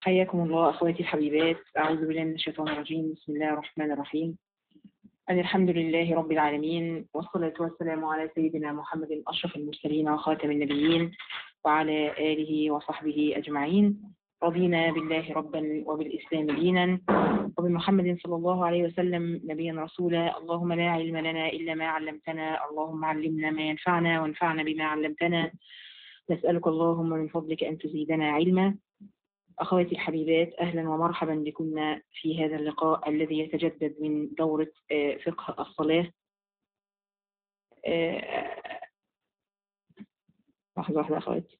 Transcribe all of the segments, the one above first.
حياكم الله أخواتي الحبيبات أعوذ بالله من الشيطان الرجيم بسم الله الرحمن الرحيم أن الحمد لله رب العالمين والصلاة والسلام على سيدنا محمد أشرف المرسلين وخاتم النبيين وعلى آله وصحبه أجمعين رضينا بالله ربا وبالإسلام دينا وبمحمد صلى الله عليه وسلم نبيا رسولا اللهم لا علم لنا إلا ما علمتنا اللهم علمنا ما ينفعنا وانفعنا بما علمتنا نسألك اللهم من فضلك أن تزيدنا علما أخواتي الحبيبات أهلا ومرحبا بكم في هذا اللقاء الذي يتجدد من دورة آه، فقه الصلاة آه، لحظة واحدة أخواتي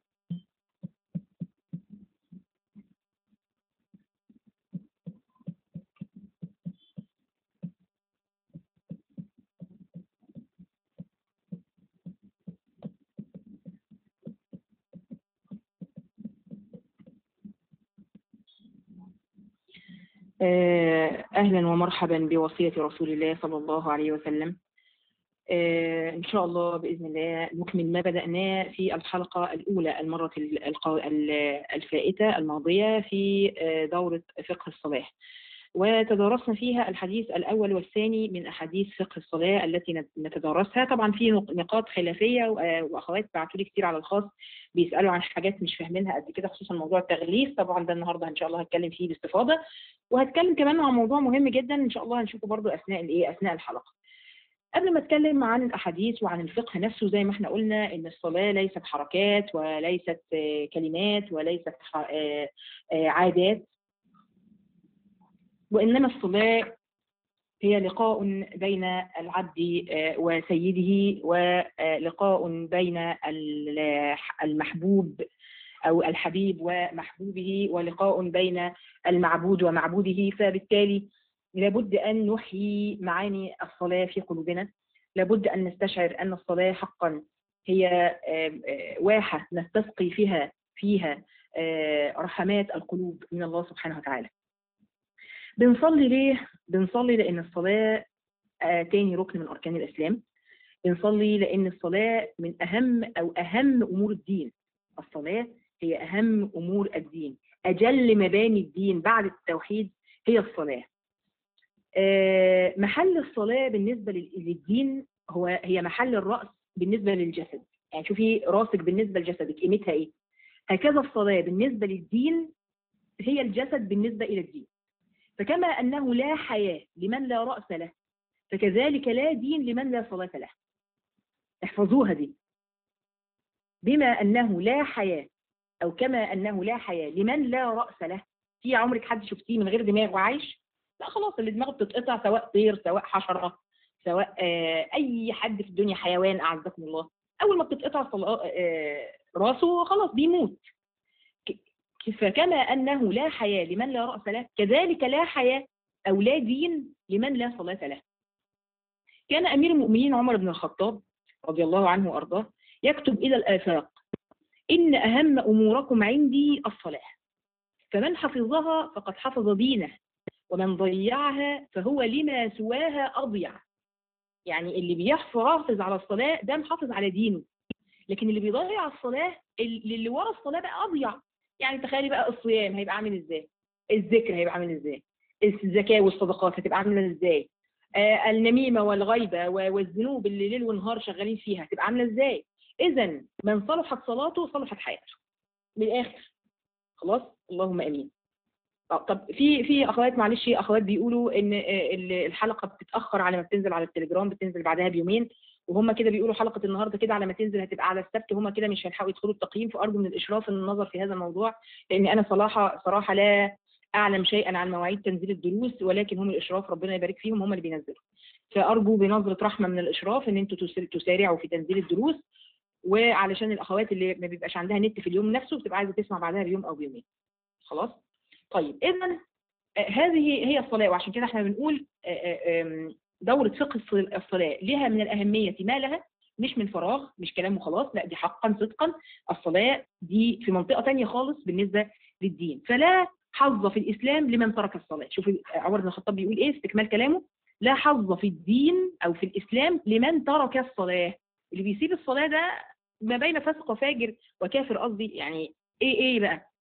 آه، أهلا ومرحبا بوصية رسول الله صلى الله عليه وسلم آه، إن شاء الله بإذن الله نكمل ما بدأناه في الحلقة الأولى المرة الق- ال- الفائتة الماضية في آه، دورة فقه الصلاة وتدارسنا فيها الحديث الأول والثاني من أحاديث فقه الصلاة التي نت- نتدارسها طبعا في نق- نقاط خلافية و- وأخوات بعتوا لي كتير على الخاص بيسألوا عن حاجات مش فاهمينها قد كده خصوصا موضوع التغليف طبعا ده النهارده إن شاء الله هتكلم فيه باستفاضة وهتكلم كمان عن موضوع مهم جدا ان شاء الله هنشوفه برضو اثناء الايه اثناء الحلقه قبل ما اتكلم عن الاحاديث وعن الفقه نفسه زي ما احنا قلنا ان الصلاه ليست حركات وليست آه، كلمات وليست ح- آه، آه، عادات وانما الصلاه هي لقاء بين العبد آه، وسيده ولقاء بين ال- المحبوب أو الحبيب ومحبوبه ولقاء بين المعبود ومعبوده فبالتالي لابد أن نحيي معاني الصلاة في قلوبنا لابد أن نستشعر أن الصلاة حقا هي آه، آه، واحة نستسقي فيها فيها آه، رحمات القلوب من الله سبحانه وتعالى بنصلي ليه؟ بنصلي لأن الصلاة آه، تاني ركن من أركان الإسلام بنصلي لأن الصلاة من أهم أو أهم أمور الدين الصلاة هي أهم أمور الدين أجل مباني الدين بعد التوحيد هي الصلاة آه، محل الصلاة بالنسبة لل- للدين هو هي محل الرأس بالنسبة للجسد يعني شوفي راسك بالنسبة لجسدك قيمتها إيه هكذا الصلاة بالنسبة للدين هي الجسد بالنسبة إلى الدين فكما أنه لا حياة لمن لا رأس له فكذلك لا دين لمن لا صلاة له احفظوها دي بما أنه لا حياة أو كما أنه لا حياة لمن لا رأس له في عمرك حد شفتيه من غير دماغ وعايش لا خلاص اللي دماغه بتتقطع سواء طير سواء حشرة سواء آه أي حد في الدنيا حيوان أعزكم الله أول ما بتتقطع صلا- آه راسه خلاص بيموت ك- فكما أنه لا حياة لمن لا رأس له كذلك لا حياة أو لا دين لمن لا صلاة له كان أمير المؤمنين عمر بن الخطاب رضي الله عنه وأرضاه يكتب إلى الآفاق إن أهم أموركم عندي الصلاة فمن حفظها فقد حفظ دينه ومن ضيعها فهو لما سواها أضيع يعني اللي بيحافظ على الصلاة ده محافظ على دينه لكن اللي بيضيع الصلاة اللي اللي ورا الصلاة بقى أضيع يعني تخيلي بقى الصيام هيبقى عامل إزاي الذكر هيبقى عامل إزاي الزكاة والصدقات هتبقى عاملة إزاي آه النميمة والغيبة و- والذنوب اللي ليل ونهار شغالين فيها هتبقى عاملة إزاي إذا من صلحت صلاته صلحت حياته من الآخر خلاص اللهم امين آه، طب في في اخوات معلش اخوات بيقولوا ان آه، ال- الحلقه بتتاخر على ما بتنزل على التليجرام بتنزل بعدها بيومين وهم كده بيقولوا حلقه النهارده كده على ما تنزل هتبقى على السبت هم كده مش هيلحقوا يدخلوا التقييم فارجو من الاشراف النظر في هذا الموضوع لان انا صراحه صراحه لا اعلم شيئا عن مواعيد تنزيل الدروس ولكن هم الاشراف ربنا يبارك فيهم هم اللي بينزلوا فارجو بنظره رحمه من الاشراف ان انتوا تس- تسارعوا في تنزيل الدروس وعلشان الاخوات اللي ما بيبقاش عندها نت في اليوم نفسه بتبقى عايزه تسمع بعدها بيوم او بيومين خلاص طيب اذا هذه هي الصلاه وعشان كده احنا بنقول آه، آه، آم، دوره فقه الصل- الصلاه لها من الاهميه ما لها مش من فراغ مش كلام وخلاص لا دي حقا صدقا الصلاه دي في منطقه تانية خالص بالنسبه للدين فلا حظ في الاسلام لمن ترك الصلاه شوفي عمر بن الخطاب بيقول ايه استكمال كلامه لا حظ في الدين او في الاسلام لمن ترك الصلاه اللي بيسيب الصلاه ده ما بين فاسق وفاجر وكافر قصدي يعني ايه ايه بقى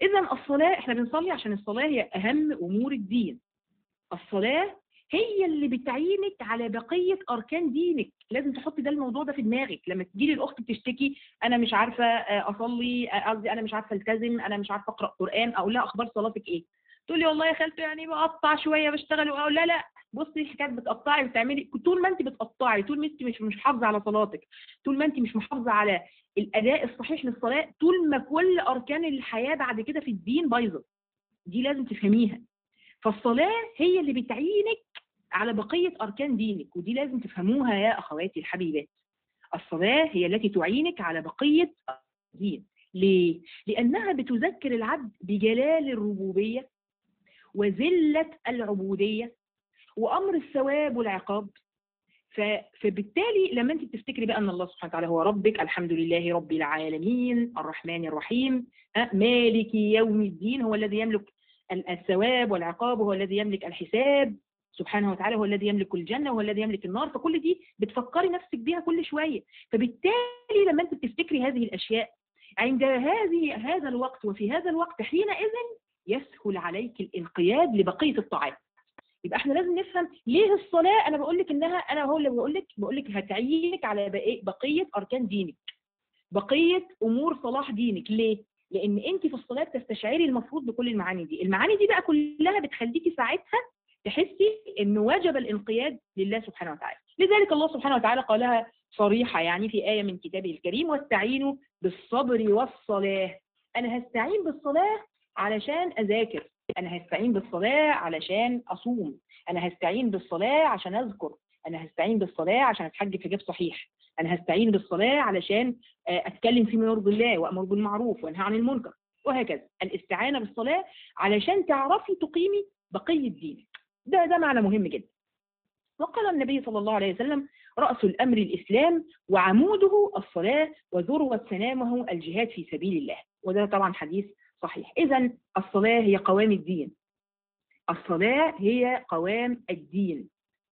إذا الصلاة إحنا بنصلي عشان الصلاة هي أهم أمور الدين الصلاة هي اللي بتعينك على بقية أركان دينك لازم تحطي ده الموضوع ده في دماغك لما تجيلي الأخت بتشتكي أنا مش عارفة آه، أصلي آه، قصدي أنا مش عارفة ألتزم أنا مش عارفة أقرأ قرآن أقول لها أخبار صلاتك إيه تقول لي والله يا خالته يعني بقطع شوية بشتغل أقول لا لا بصي حكايه بتقطعي وتعملي طول ما انت بتقطعي طول ما انت مش مش محافظه على صلاتك طول ما انت مش محافظه على الاداء الصحيح للصلاه طول ما كل اركان الحياه بعد كده في الدين بايظه دي لازم تفهميها فالصلاه هي اللي بتعينك على بقيه اركان دينك ودي لازم تفهموها يا اخواتي الحبيبات الصلاه هي التي تعينك على بقيه الدين ليه لانها بتذكر العبد بجلال الربوبيه وذله العبوديه وامر الثواب والعقاب ف- فبالتالي لما انت بتفتكري بقى ان الله سبحانه وتعالى هو ربك الحمد لله رب العالمين الرحمن الرحيم أه، مالك يوم الدين هو الذي يملك ال- الثواب والعقاب وهو الذي يملك الحساب سبحانه وتعالى هو الذي يملك الجنة وهو الذي يملك النار فكل دي بتفكري نفسك بيها كل شوية فبالتالي لما انت بتفتكري هذه الأشياء عند هذه هذا الوقت وفي هذا الوقت حينئذ يسهل عليك الانقياد لبقية الطاعات يبقى احنا لازم نفهم ليه الصلاه انا بقول لك انها انا هو اللي بقول لك بقول لك هتعينك على بقية, بقيه اركان دينك بقيه امور صلاح دينك ليه لان انت في الصلاه بتستشعري المفروض بكل المعاني دي المعاني دي بقى كلها بتخليكي ساعتها تحسي ان وجب الانقياد لله سبحانه وتعالى لذلك الله سبحانه وتعالى قالها صريحه يعني في ايه من كتابه الكريم واستعينوا بالصبر والصلاه انا هستعين بالصلاه علشان اذاكر انا هستعين بالصلاه علشان اصوم انا هستعين بالصلاه عشان اذكر انا هستعين بالصلاه عشان اتحج في حجاب صحيح انا هستعين بالصلاه علشان آه، اتكلم فيما يرضي الله وامر بالمعروف وانهى عن المنكر وهكذا الاستعانه بالصلاه علشان تعرفي تقيمي بقيه دينك ده ده معنى مهم جدا وقال النبي صلى الله عليه وسلم رأس الأمر الإسلام وعموده الصلاة وذروة سنامه الجهاد في سبيل الله وده طبعا حديث صحيح إذا الصلاة هي قوام الدين الصلاة هي قوام الدين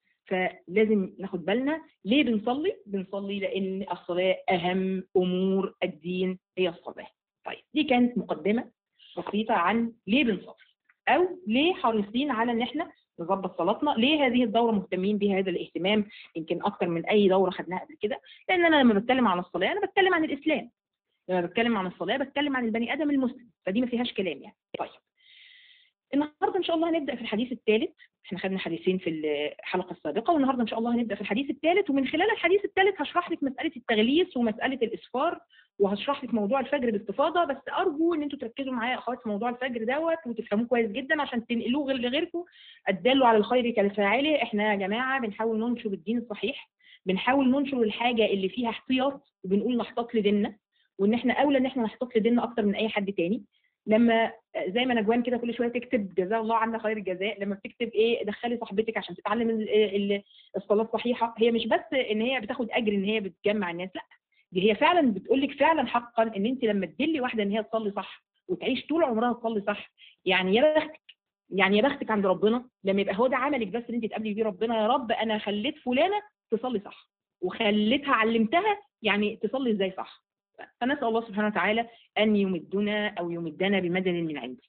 فلازم ناخد بالنا ليه بنصلي؟ بنصلي لأن الصلاة أهم أمور الدين هي الصلاة طيب دي كانت مقدمة بسيطة عن ليه بنصلي أو ليه حريصين على إن إحنا نظبط صلاتنا ليه هذه الدورة مهتمين بها هذا الاهتمام يمكن أكتر من أي دورة خدناها قبل كده لأن أنا لما بتكلم عن الصلاة أنا بتكلم عن الإسلام لما بتكلم عن الصلاة بتكلم عن البني آدم المسلم فدي ما فيهاش كلام يعني طيب النهارده ان شاء الله هنبدا في الحديث الثالث احنا خدنا حديثين في الحلقه السابقه والنهارده ان شاء الله هنبدا في الحديث الثالث ومن خلال الحديث الثالث هشرح لك مساله التغليس ومساله الاسفار وهشرح لك موضوع الفجر باستفاضه بس ارجو ان انتوا تركزوا معايا يا اخوات في موضوع الفجر دوت وتفهموه كويس جدا عشان تنقلوه غير لغيركم الدال على الخير كالفاعله احنا يا جماعه بنحاول ننشر الدين الصحيح بنحاول ننشر الحاجه اللي فيها احتياط وبنقول نحتاط لديننا وان احنا اولى ان احنا نحتاط لديننا اكتر من اي حد تاني لما زي ما نجوان كده كل شويه تكتب جزاه الله عنا خير الجزاء لما بتكتب ايه دخلي صاحبتك عشان تتعلم ال- ال- الصلاه الصحيحه هي مش بس ان هي بتاخد اجر ان هي بتجمع الناس لا دي هي فعلا بتقول لك فعلا حقا ان انت لما تدلي واحده ان هي تصلي صح وتعيش طول عمرها تصلي صح يعني يا بختك يعني يا بختك عند ربنا لما يبقى هو ده عملك بس ان انت تقابلي بيه ربنا يا رب انا خليت فلانه تصلي صح وخليتها علمتها يعني تصلي ازاي صح فنسال الله سبحانه وتعالى أن يمدنا أو يمدنا بمدد من عنده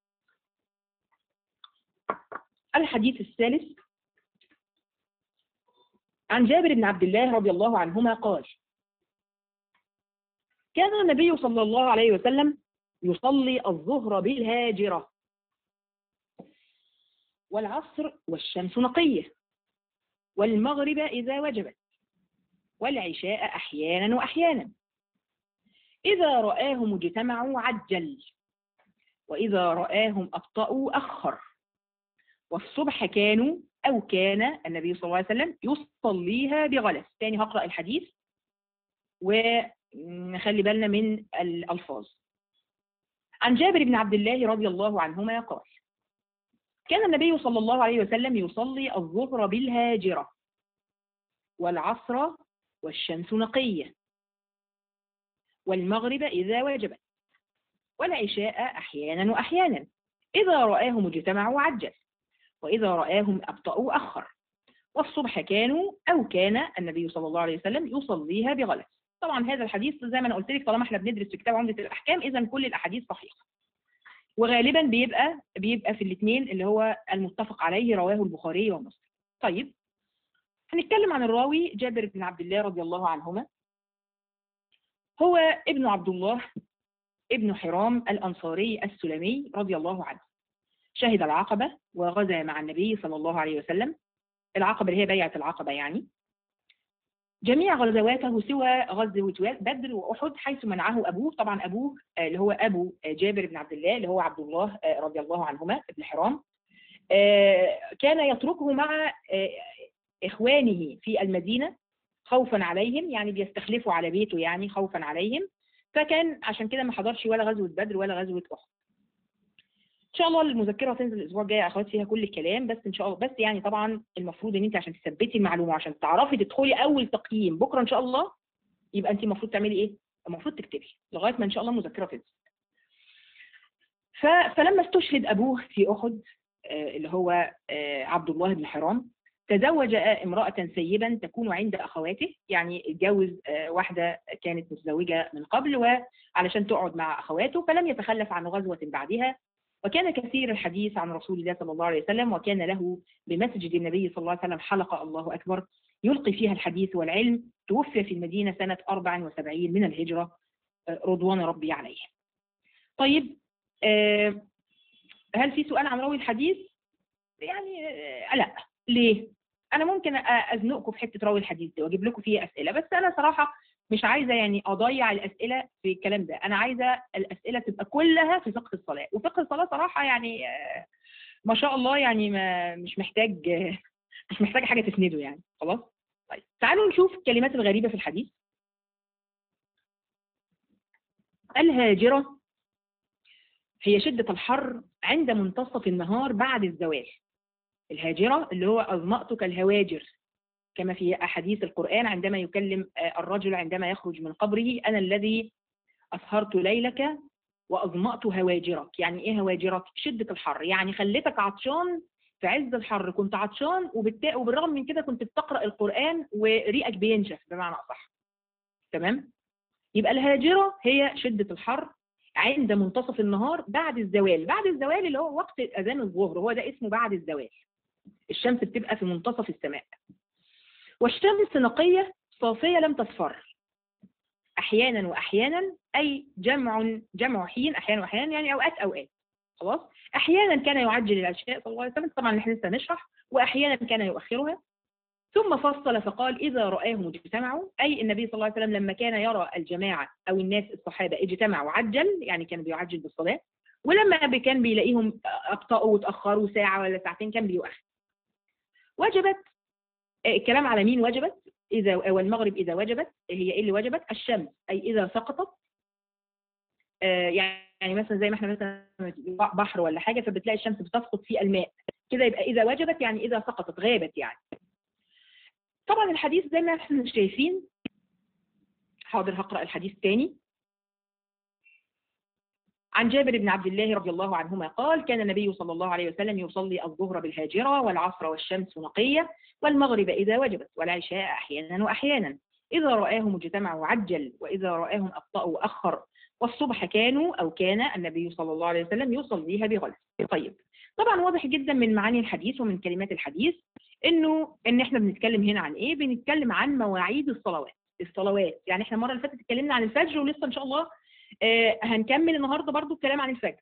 الحديث الثالث عن جابر بن عبد الله رضي الله عنهما قال كان النبي صلى الله عليه وسلم يصلي الظهر بالهاجرة والعصر والشمس نقية والمغرب إذا وجبت والعشاء أحيانا وأحيانا إذا رآهم اجتمعوا عجل وإذا رآهم أبطأوا أخر والصبح كانوا أو كان النبي صلى الله عليه وسلم يصليها بغلس تاني هقرأ الحديث ونخلي بالنا من الألفاظ عن جابر بن عبد الله رضي الله عنهما قال كان النبي صلى الله عليه وسلم يصلي الظهر بالهاجرة والعصر والشمس نقيه والمغرب إذا وجبت والعشاء أحيانا وأحيانا إذا رآهم اجتمعوا عجل وإذا رآهم أبطأوا أخر والصبح كانوا أو كان النبي صلى الله عليه وسلم يصليها بغلس طبعا هذا الحديث زي ما أنا قلت لك طالما احنا بندرس في كتاب عمدة الأحكام إذا كل الأحاديث صحيحة وغالبا بيبقى بيبقى في الاثنين اللي هو المتفق عليه رواه البخاري ومسلم طيب هنتكلم عن الراوي جابر بن عبد الله رضي الله عنهما هو ابن عبد الله ابن حرام الأنصاري السلمي رضي الله عنه شهد العقبة وغزا مع النبي صلى الله عليه وسلم العقبة اللي هي بيعة العقبة يعني جميع غزواته سوى غزوة بدر وأحد حيث منعه أبوه طبعا أبوه آه، اللي هو أبو آه، جابر بن عبد الله اللي هو عبد الله آه، رضي الله عنهما ابن حرام آه، كان يتركه مع آه، إخوانه في المدينة خوفا عليهم يعني بيستخلفوا على بيته يعني خوفا عليهم فكان عشان كده ما حضرش ولا غزوة بدر ولا غزوة أحد ان شاء الله المذكره هتنزل الاسبوع الجاي يا اخوات فيها كل الكلام بس ان شاء الله بس يعني طبعا المفروض ان انت عشان تثبتي المعلومه وعشان تعرفي تدخلي اول تقييم بكره ان شاء الله يبقى انت المفروض تعملي ايه؟ المفروض تكتبي لغايه ما ان شاء الله المذكره تنزل. ف... فلما استشهد ابوه في احد آه، اللي هو آه، عبد الله بن حرام تزوج امرأة سيبا تكون عند أخواته يعني اتجوز آه، واحدة كانت متزوجة من قبل وعلشان تقعد مع أخواته فلم يتخلف عن غزوة بعدها وكان كثير الحديث عن رسول الله صلى الله عليه وسلم وكان له بمسجد النبي صلى الله عليه وسلم حلقة الله أكبر يلقي فيها الحديث والعلم توفي في المدينة سنة 74 من الهجرة آه، رضوان ربي عليه طيب آه، هل في سؤال عن راوي الحديث؟ يعني آه، لا ليه؟ أنا ممكن أ- أزنقكم في حتة راوي الحديث دي وأجيب لكم فيها أسئلة بس أنا صراحة مش عايزة يعني أضيع الأسئلة في الكلام ده أنا عايزة الأسئلة تبقى كلها في فقه الصلاة وفقه الصلاة صراحة يعني آه، ما شاء الله يعني ما مش محتاج آه، مش محتاج حاجة تسنده يعني خلاص طيب تعالوا نشوف الكلمات الغريبة في الحديث الهاجرة هي شدة الحر عند منتصف النهار بعد الزوال الهاجرة اللي هو أظمأتك الهواجر كما في أحاديث القرآن عندما يكلم آه، الرجل عندما يخرج من قبره أنا الذي أسهرت ليلك وأظمأت هواجرك يعني إيه هواجرك؟ شدة الحر يعني خليتك عطشان في عز الحر كنت عطشان وبالتا... وبالرغم من كده كنت بتقرأ القرآن وريقك بينشف بمعنى أصح تمام؟ يبقى الهاجرة هي شدة الحر عند منتصف النهار بعد الزوال بعد الزوال اللي هو وقت أذان الظهر هو ده اسمه بعد الزوال الشمس بتبقى في منتصف السماء والشمس نقية صافية لم تصفر أحيانا وأحيانا أي جمع جمع حين أحيانا وأحيانا يعني أوقات أوقات خلاص أحيانا كان يعجل العشاء صلى الله عليه وسلم طبعا احنا لسه نشرح وأحيانا كان يؤخرها ثم فصل فقال إذا رآهم اجتمعوا أي النبي صلى الله عليه وسلم لما كان يرى الجماعة أو الناس الصحابة اجتمعوا عجل يعني كان بيعجل بالصلاة ولما كان بيلاقيهم أبطأوا وتأخروا ساعة ولا ساعتين كان بيؤخر وجبت الكلام على مين وجبت إذا والمغرب إذا وجبت هي إيه اللي وجبت الشمس أي إذا سقطت آه، يعني مثلا زي ما احنا مثلا بحر ولا حاجة فبتلاقي الشمس بتسقط في الماء كده يبقى إذا وجبت يعني إذا سقطت غابت يعني طبعا الحديث زي ما احنا شايفين حاضر هقرأ الحديث تاني عن جابر بن عبد الله رضي الله عنهما قال كان النبي صلى الله عليه وسلم يصلي الظهر بالهاجرة والعصر والشمس نقية والمغرب إذا وجبت والعشاء أحيانا وأحيانا إذا رآهم اجتمعوا عجل وإذا رآهم أبطأوا أخر والصبح كانوا أو كان النبي صلى الله عليه وسلم يصليها بغلس طيب طبعا واضح جدا من معاني الحديث ومن كلمات الحديث انه ان احنا بنتكلم هنا عن ايه بنتكلم عن مواعيد الصلوات الصلوات يعني احنا المره اللي فاتت اتكلمنا عن الفجر ولسه ان شاء الله آه هنكمل النهارده برضو الكلام عن الفجر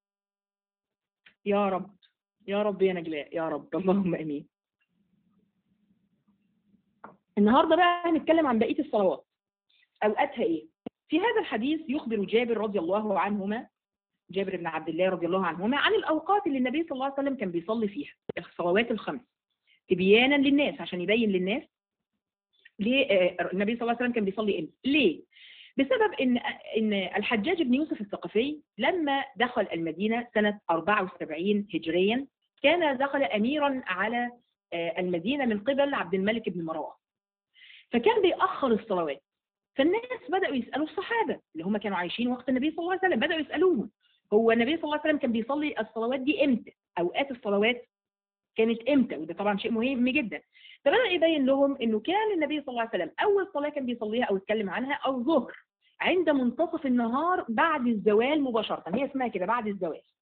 يا رب يا رب يا نجلاء يا رب اللهم امين النهارده بقى هنتكلم عن بقيه الصلوات اوقاتها ايه في هذا الحديث يخبر جابر رضي الله عنهما جابر بن عبد الله رضي الله عنهما عن الاوقات اللي النبي صلى الله عليه وسلم كان بيصلي فيها الصلوات الخمس تبيانا للناس عشان يبين للناس ليه آه، النبي صلى الله عليه وسلم كان بيصلي امتى ليه بسبب ان ان الحجاج بن يوسف الثقفي لما دخل المدينه سنه 74 هجريا كان دخل اميرا على آه، المدينه من قبل عبد الملك بن مروان فكان بيأخر الصلوات فالناس بدأوا يسألوا الصحابة اللي هم كانوا عايشين وقت النبي صلى الله عليه وسلم بدأوا يسألوهم هو النبي صلى الله عليه وسلم كان بيصلي الصلوات دي امتى اوقات الصلوات كانت امتى وده طبعا شيء مهم جدا فبدأ يبين لهم انه كان النبي صلى الله عليه وسلم اول صلاة كان بيصليها او اتكلم عنها او ظهر عند منتصف النهار بعد الزوال مباشرة هي اسمها كده بعد الزوال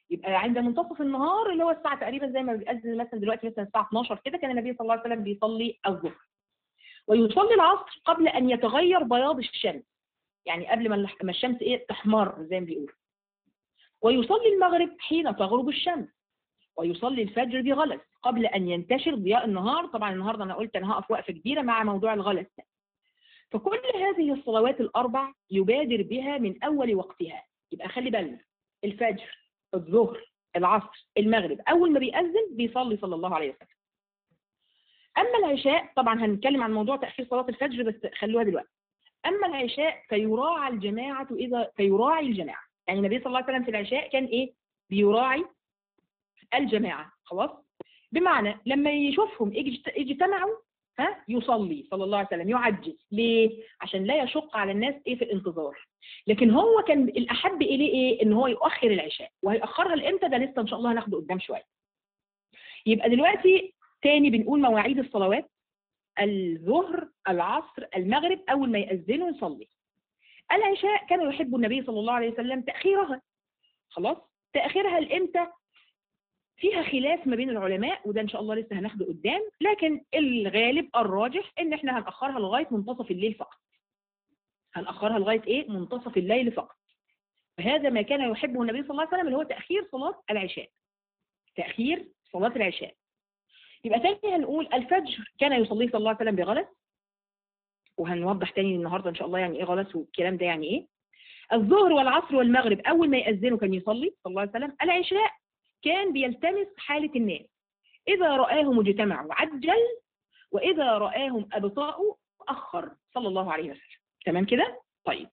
يبقى عند منتصف النهار اللي هو الساعه تقريبا زي ما بيأذن مثلا دلوقتي مثلا الساعه 12 كده كان النبي صلى الله عليه وسلم بيصلي الظهر ويصلي العصر قبل ان يتغير بياض الشمس يعني قبل ما ما الشمس ايه تحمر زي ما بيقولوا ويصلي المغرب حين تغرب الشمس ويصلي الفجر بغلس قبل ان ينتشر ضياء النهار طبعا النهارده انا قلت انا هقف وقفه كبيره مع موضوع الغلس ده فكل هذه الصلوات الاربع يبادر بها من اول وقتها يبقى خلي بالنا الفجر الظهر العصر المغرب اول ما بيأذن بيصلي صلى الله عليه وسلم اما العشاء طبعا هنتكلم عن موضوع تاخير صلاه الفجر بس خلوها دلوقتي اما العشاء فيراعى الجماعه اذا فيراعي الجماعه يعني النبي صلى الله عليه وسلم في العشاء كان ايه بيراعي الجماعه خلاص بمعنى لما يشوفهم اجت- اجتمعوا ها يصلي صلى الله عليه وسلم يعجل ليه عشان لا يشق على الناس ايه في الانتظار لكن هو كان الاحب اليه ايه ان هو يؤخر العشاء وهيأخرها لامتى ده لسه ان شاء الله هناخده قدام شويه يبقى دلوقتي تاني بنقول مواعيد الصلوات الظهر العصر المغرب اول ما يأذنوا نصلي العشاء كان يحب النبي صلى الله عليه وسلم تأخيرها خلاص تأخيرها لامتى فيها خلاف ما بين العلماء وده ان شاء الله لسه هناخده قدام لكن الغالب الراجح ان احنا هنأخرها لغايه منتصف الليل فقط هنأخرها لغايه ايه منتصف الليل فقط وهذا ما كان يحبه النبي صلى الله عليه وسلم اللي هو تأخير صلاة العشاء تأخير صلاة العشاء يبقى تاني هنقول الفجر كان يصليه صلى الله عليه وسلم بغلس وهنوضح تاني النهارده ان شاء الله يعني ايه غلس والكلام ده يعني ايه الظهر والعصر والمغرب اول ما يأذنوا كان يصلي صلى الله عليه وسلم العشاء كان بيلتمس حالة الناس إذا رآهم اجتمعوا عجل وإذا رآهم أبطأوا أخر صلى الله عليه وسلم تمام كده؟ طيب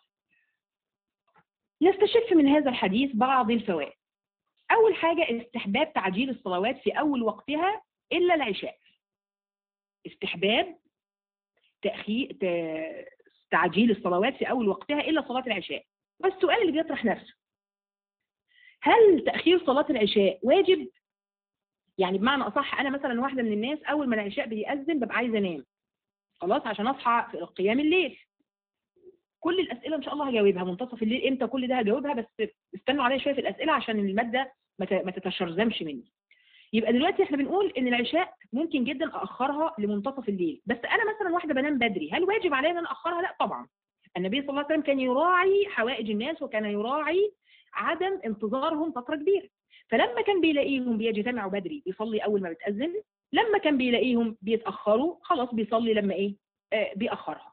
نستشف من هذا الحديث بعض الفوائد أول حاجة استحباب تعجيل الصلوات في أول وقتها إلا العشاء استحباب تأخير تعجيل الصلوات في أول وقتها إلا صلاة العشاء والسؤال اللي بيطرح نفسه هل تأخير صلاة العشاء واجب؟ يعني بمعنى أصح أنا مثلا واحدة من الناس أول ما العشاء بيأذن ببقى عايزة أنام خلاص عشان أصحى في قيام الليل كل الأسئلة إن شاء الله هجاوبها منتصف الليل إمتى كل ده هجاوبها بس استنوا عليا شوية في الأسئلة عشان المادة ما تتشرذمش مني يبقى دلوقتي احنا بنقول ان العشاء ممكن جدا اخرها لمنتصف الليل بس انا مثلا واحده بنام بدري هل واجب عليا ان انا اخرها لا طبعا النبي صلى الله عليه وسلم كان يراعي حوائج الناس وكان يراعي عدم انتظارهم فتره كبيره فلما كان بيلاقيهم بيجتمعوا بدري بيصلي اول ما بتاذن لما كان بيلاقيهم بيتاخروا خلاص بيصلي لما ايه آه بيأخرها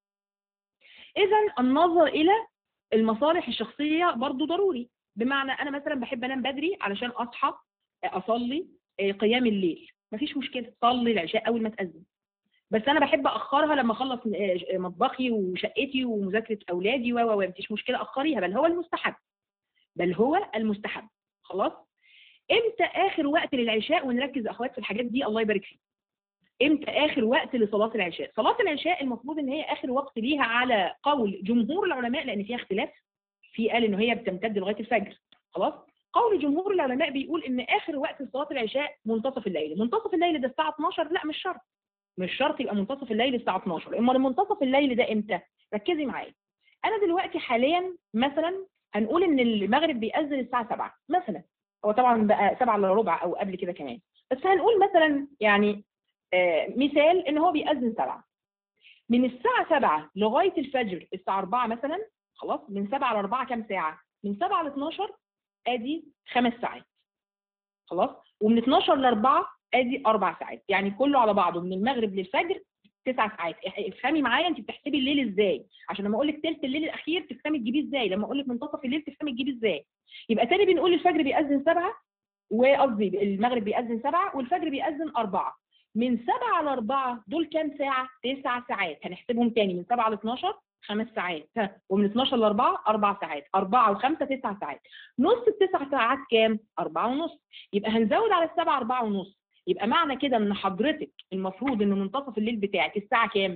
اذا النظر الى المصالح الشخصيه برضو ضروري بمعنى انا مثلا بحب انام بدري علشان اصحى اصلي قيام الليل مفيش مشكله صلي العشاء اول ما تاذن بس انا بحب اخرها لما اخلص مطبخي وشقتي ومذاكره اولادي و و مفيش مشكله اخريها بل هو المستحب بل هو المستحب خلاص امتى اخر وقت للعشاء ونركز اخوات في الحاجات دي الله يبارك فيك امتى اخر وقت لصلاه العشاء صلاه العشاء المفروض ان هي اخر وقت ليها على قول جمهور العلماء لان فيها اختلاف في قال ان هي بتمتد لغايه الفجر خلاص قول جمهور العلماء بيقول ان اخر وقت لصلاه العشاء منتصف الليل منتصف الليل ده الساعه 12 لا مش شرط مش شرط يبقى منتصف الليل الساعه 12 امال منتصف الليل ده امتى ركزي معايا انا دلوقتي حاليا مثلا هنقول ان المغرب بيأذن الساعه 7 مثلا هو طبعا بقى 7 الا ربع او قبل كده كمان بس هنقول مثلا يعني آه مثال ان هو بيأذن 7 من الساعه 7 لغايه الفجر الساعه 4 مثلا خلاص من 7 ل 4 كام ساعه من 7 ل 12 ادي خمس ساعات خلاص ومن 12 ل 4 ادي اربع ساعات يعني كله على بعضه من المغرب للفجر تسع ساعات افهمي معايا انت بتحسبي الليل ازاي عشان لما اقول لك ثلث الليل الاخير تفهمي تجيبيه ازاي لما اقول لك منتصف الليل تفهمي تجيبيه ازاي يبقى تاني بنقول الفجر بيأذن سبعة وقصدي المغرب بيأذن سبعة والفجر بيأذن أربعة من سبعة ل 4 دول كام ساعة؟ تسع ساعات هنحسبهم تاني من 7 ل 12 خمس ساعات ها ومن 12 ل 4 أربع ساعات أربعة و5 تسع ساعات نص التسع ساعات كام؟ أربعة ونص يبقى هنزود على السبعة أربعة ونص يبقى معنى كده ان حضرتك المفروض ان منتصف الليل بتاعك الساعه كام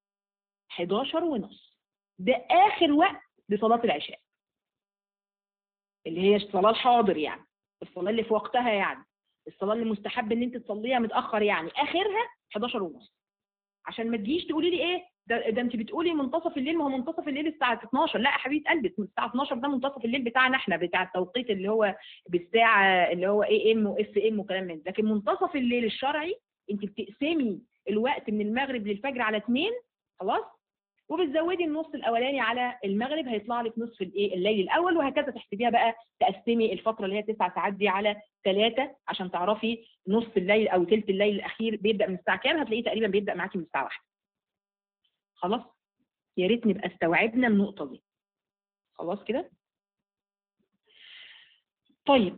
11 ونص ده اخر وقت لصلاه العشاء اللي هي الصلاه الحاضر يعني الصلاه اللي في وقتها يعني الصلاه اللي مستحب ان انت تصليها متاخر يعني اخرها 11 ونص عشان ما تجيش تقولي لي ايه ده, ده انت بتقولي منتصف الليل ما هو منتصف الليل الساعه 12 لا يا حبيبه قلبي الساعه 12 ده منتصف الليل بتاعنا احنا بتاع التوقيت اللي هو بالساعه اللي هو اي ام واف ام وكلام من ده لكن منتصف الليل الشرعي انت بتقسمي الوقت من المغرب للفجر على اثنين خلاص وبتزودي النص الاولاني على المغرب هيطلع لك نصف الايه الليل الاول وهكذا تحسبيها بقى تقسمي الفتره اللي هي تسع ساعات دي على ثلاثه عشان تعرفي نص الليل او ثلث الليل الاخير بيبدا من الساعه كام هتلاقيه تقريبا بيبدا معاكي من الساعه 1 خلاص يا ريت نبقى استوعبنا النقطه دي خلاص كده طيب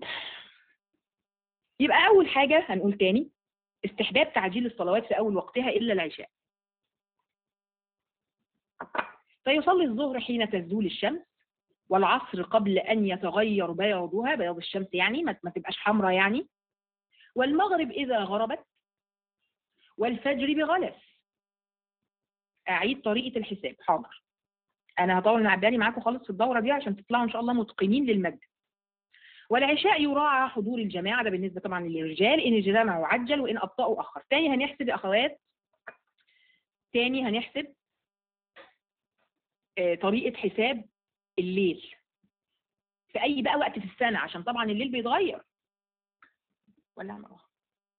يبقى اول حاجه هنقول تاني استحباب تعجيل الصلوات في اول وقتها الا العشاء فيصلي الظهر حين تزول الشمس والعصر قبل أن يتغير بياضها بياض الشمس يعني ما ما تبقاش حمراء يعني والمغرب إذا غربت والفجر بغلس أعيد طريقة الحساب حاضر أنا هطول من عبالي معاكم خالص في الدورة دي عشان تطلعوا إن شاء الله متقنين للمد والعشاء يراعى حضور الجماعة ده بالنسبة طبعا للرجال إن جمعوا عجل وإن أبطأوا أخر تاني هنحسب يا أخوات تاني هنحسب آه، طريقة حساب الليل في أي بقى وقت في السنة عشان طبعا الليل بيتغير ولا مروه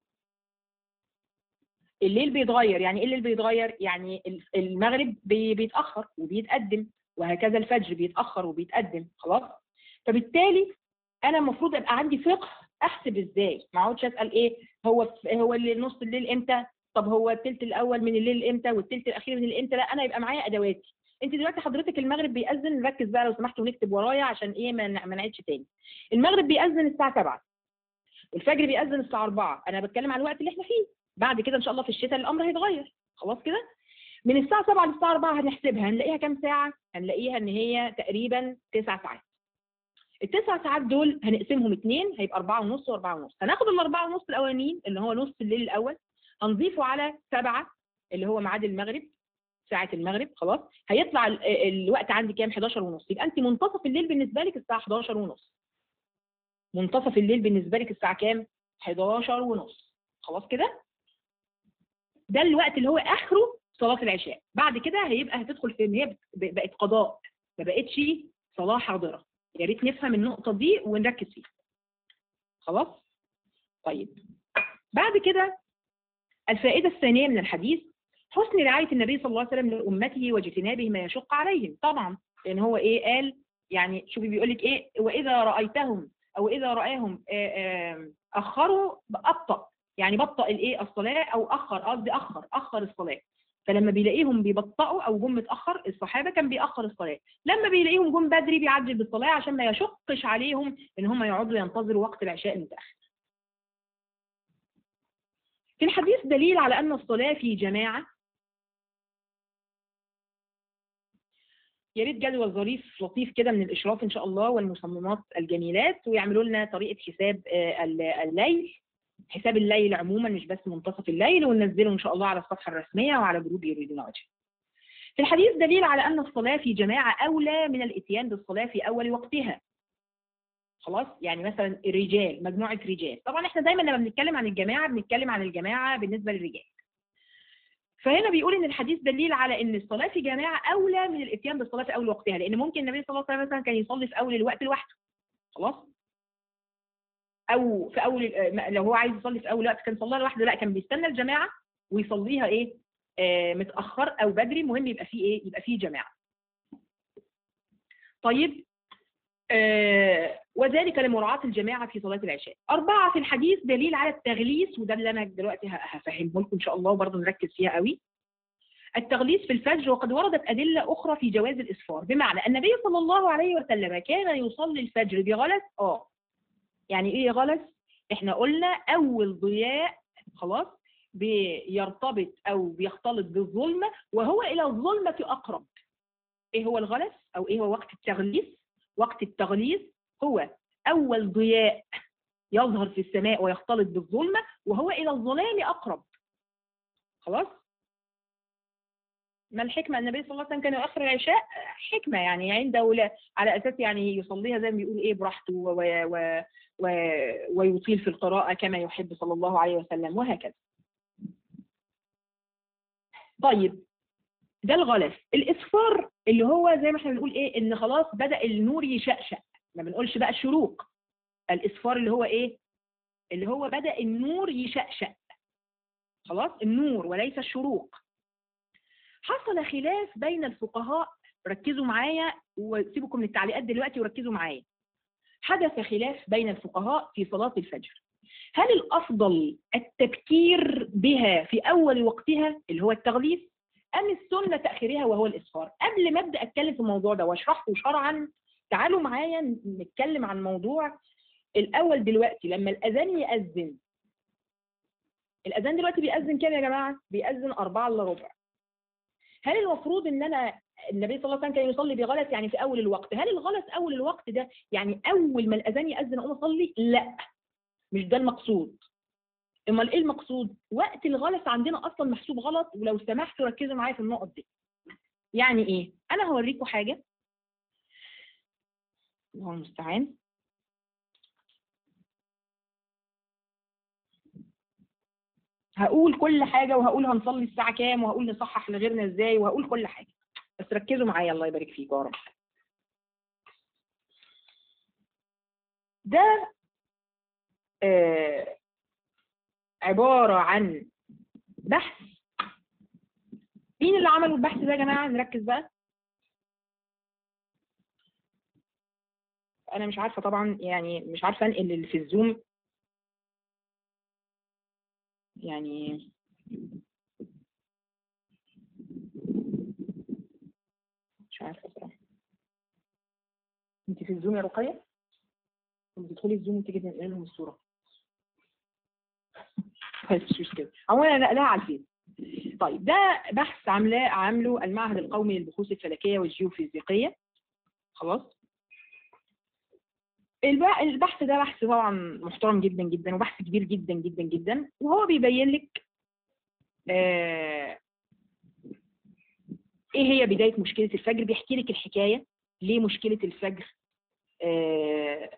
الليل بيتغير يعني ايه الليل بيتغير يعني ال- المغرب بي- بيتأخر وبيتقدم وهكذا الفجر بيتأخر وبيتقدم خلاص فبالتالي انا المفروض ابقى عندي فقه احسب ازاي ما اقعدش اسال ايه هو هو اللي نص الليل امتى طب هو الثلث الاول من الليل امتى والثلث الاخير من الليل امتى لا انا يبقى معايا ادواتي انت دلوقتي حضرتك المغرب بيأذن نركز بقى لو سمحتوا ونكتب ورايا عشان ايه ما ما نعيدش تاني المغرب بيأذن الساعه 7 والفجر بيأذن الساعه 4 انا بتكلم على الوقت اللي احنا فيه بعد كده ان شاء الله في الشتاء الامر هيتغير خلاص كده من الساعه 7 للساعه 4 هنحسبها هنلاقيها كام ساعه هنلاقيها ان هي تقريبا 9 ساعات التسع ساعات دول هنقسمهم اتنين هيبقى أربعة ونص وأربعة ونص هناخد الأربعة ونص الأولانيين اللي هو نص الليل الأول هنضيفه على سبعة اللي هو ميعاد المغرب ساعة المغرب خلاص هيطلع ال- الوقت عندي كام 11 ونص يبقى أنت منتصف الليل بالنسبة لك الساعة 11 ونص منتصف الليل بالنسبة لك الساعة كام 11 ونص خلاص كده ده الوقت اللي هو آخره صلاة العشاء بعد كده هيبقى هتدخل في إن هي بت- بقت قضاء ما بقتش صلاة حاضرة يا ريت نفهم النقطة دي ونركز فيها. خلاص؟ طيب. بعد كده الفائدة الثانية من الحديث حسن رعاية النبي صلى الله عليه وسلم لأمته واجتنابه ما يشق عليهم، طبعا لأن هو إيه قال يعني شوفي بيقول لك إيه وإذا رأيتهم أو إذا رآهم آه، آه، أخروا أبطأ يعني بطأ الإيه الصلاة أو أخر قصدي أخر أخر الصلاة. فلما بيلاقيهم بيبطئوا او جم متاخر الصحابه كان بيأخر الصلاه لما بيلاقيهم جم بدري بيعجل بالصلاه عشان ما يشقش عليهم ان هم يقعدوا ينتظروا وقت العشاء المتاخر في الحديث دليل على ان الصلاه في جماعه يا ريت جدول ظريف لطيف كده من الاشراف ان شاء الله والمصممات الجميلات ويعملوا لنا طريقه حساب آه، ال- الليل حساب الليل عموما مش بس منتصف الليل وننزله ان شاء الله على الصفحه الرسميه وعلى جروب يريدون وجه. في الحديث دليل على ان الصلاه في جماعه اولى من الاتيان بالصلاه في اول وقتها. خلاص يعني مثلا الرجال مجموعه رجال طبعا احنا دايما لما بنتكلم عن الجماعه بنتكلم عن الجماعه بالنسبه للرجال. فهنا بيقول ان الحديث دليل على ان الصلاه في جماعه اولى من الاتيان بالصلاه في اول وقتها لان ممكن النبي صلى الله عليه وسلم مثلا كان يصلي في اول الوقت لوحده. خلاص؟ او في اول آه، لو هو عايز يصلي في اول وقت كان صلىها لوحده لا كان بيستنى الجماعه ويصليها ايه آه متاخر او بدري المهم يبقى فيه ايه يبقى فيه جماعه طيب آه وذلك لمراعاة الجماعة في صلاة العشاء. أربعة في الحديث دليل على التغليس وده اللي أنا دلوقتي ه- هفهمه لكم إن شاء الله وبرضه نركز فيها قوي. التغليس في الفجر وقد وردت أدلة أخرى في جواز الإسفار بمعنى النبي صلى الله عليه وسلم كان يصلي الفجر بغلس آه يعني ايه غلس احنا قلنا اول ضياء خلاص بيرتبط او بيختلط بالظلمه وهو الى الظلمه اقرب ايه هو الغلس او ايه هو وقت التغليس وقت التغليس هو اول ضياء يظهر في السماء ويختلط بالظلمه وهو الى الظلام اقرب خلاص ما الحكمة النبي صلى الله عليه وسلم كان يؤخر العشاء حكمة يعني عنده لا- على أساس يعني يصليها زي ما بيقول إيه براحته و و و ويطيل في القراءة كما يحب صلى الله عليه وسلم وهكذا طيب ده الغلس الاصفار اللي هو زي ما احنا بنقول ايه ان خلاص بدا النور يشقشق ما بنقولش بقى الشروق الاصفار اللي هو ايه اللي هو بدا النور يشقشق خلاص النور وليس الشروق حصل خلاف بين الفقهاء ركزوا معايا وسيبكم من التعليقات دلوقتي وركزوا معايا حدث خلاف بين الفقهاء في صلاة الفجر هل الأفضل التبكير بها في أول وقتها اللي هو التغليف أم السنة تأخيرها وهو الإسفار قبل ما أبدأ أتكلم في الموضوع ده وأشرحه شرعا تعالوا معايا نتكلم عن موضوع الأول دلوقتي لما الأذان يأذن الأذان دلوقتي بيأذن كام يا جماعة؟ بيأذن أربعة إلا ربع هل المفروض إن أنا النبي صلى الله عليه وسلم كان يصلي بغلس يعني في أول الوقت هل الغلس أول الوقت ده يعني أول ما الأذان يأذن أقوم أصلي؟ لا مش ده المقصود امال ايه المقصود وقت الغلس عندنا اصلا محسوب غلط ولو سمحتوا ركزوا معايا في النقط دي يعني ايه انا هوريكم حاجه الله المستعان هقول كل حاجه وهقول هنصلي الساعه كام وهقول نصحح لغيرنا ازاي وهقول كل حاجه بس ركزوا معايا الله يبارك فيكم يا رب ده آه عبارة عن بحث مين اللي عملوا البحث ده يا جماعة نركز بقى أنا مش عارفة طبعا يعني مش عارفة أنقل اللي في الزوم يعني مش عارفة صراحة انت في الزوم يا رقية؟ لما تدخلي الزوم تيجي تنقل لهم الصورة بس مش مشكلة عموما انا نقلها على الفيس طيب ده بحث عاملاه عامله المعهد القومي للبحوث الفلكية والجيوفيزيقية خلاص البحث ده بحث طبعا محترم جدا جدا وبحث كبير جدا جدا جدا وهو بيبين لك آه ايه هي بداية مشكلة الفجر بيحكي لك الحكاية ليه مشكلة الفجر آه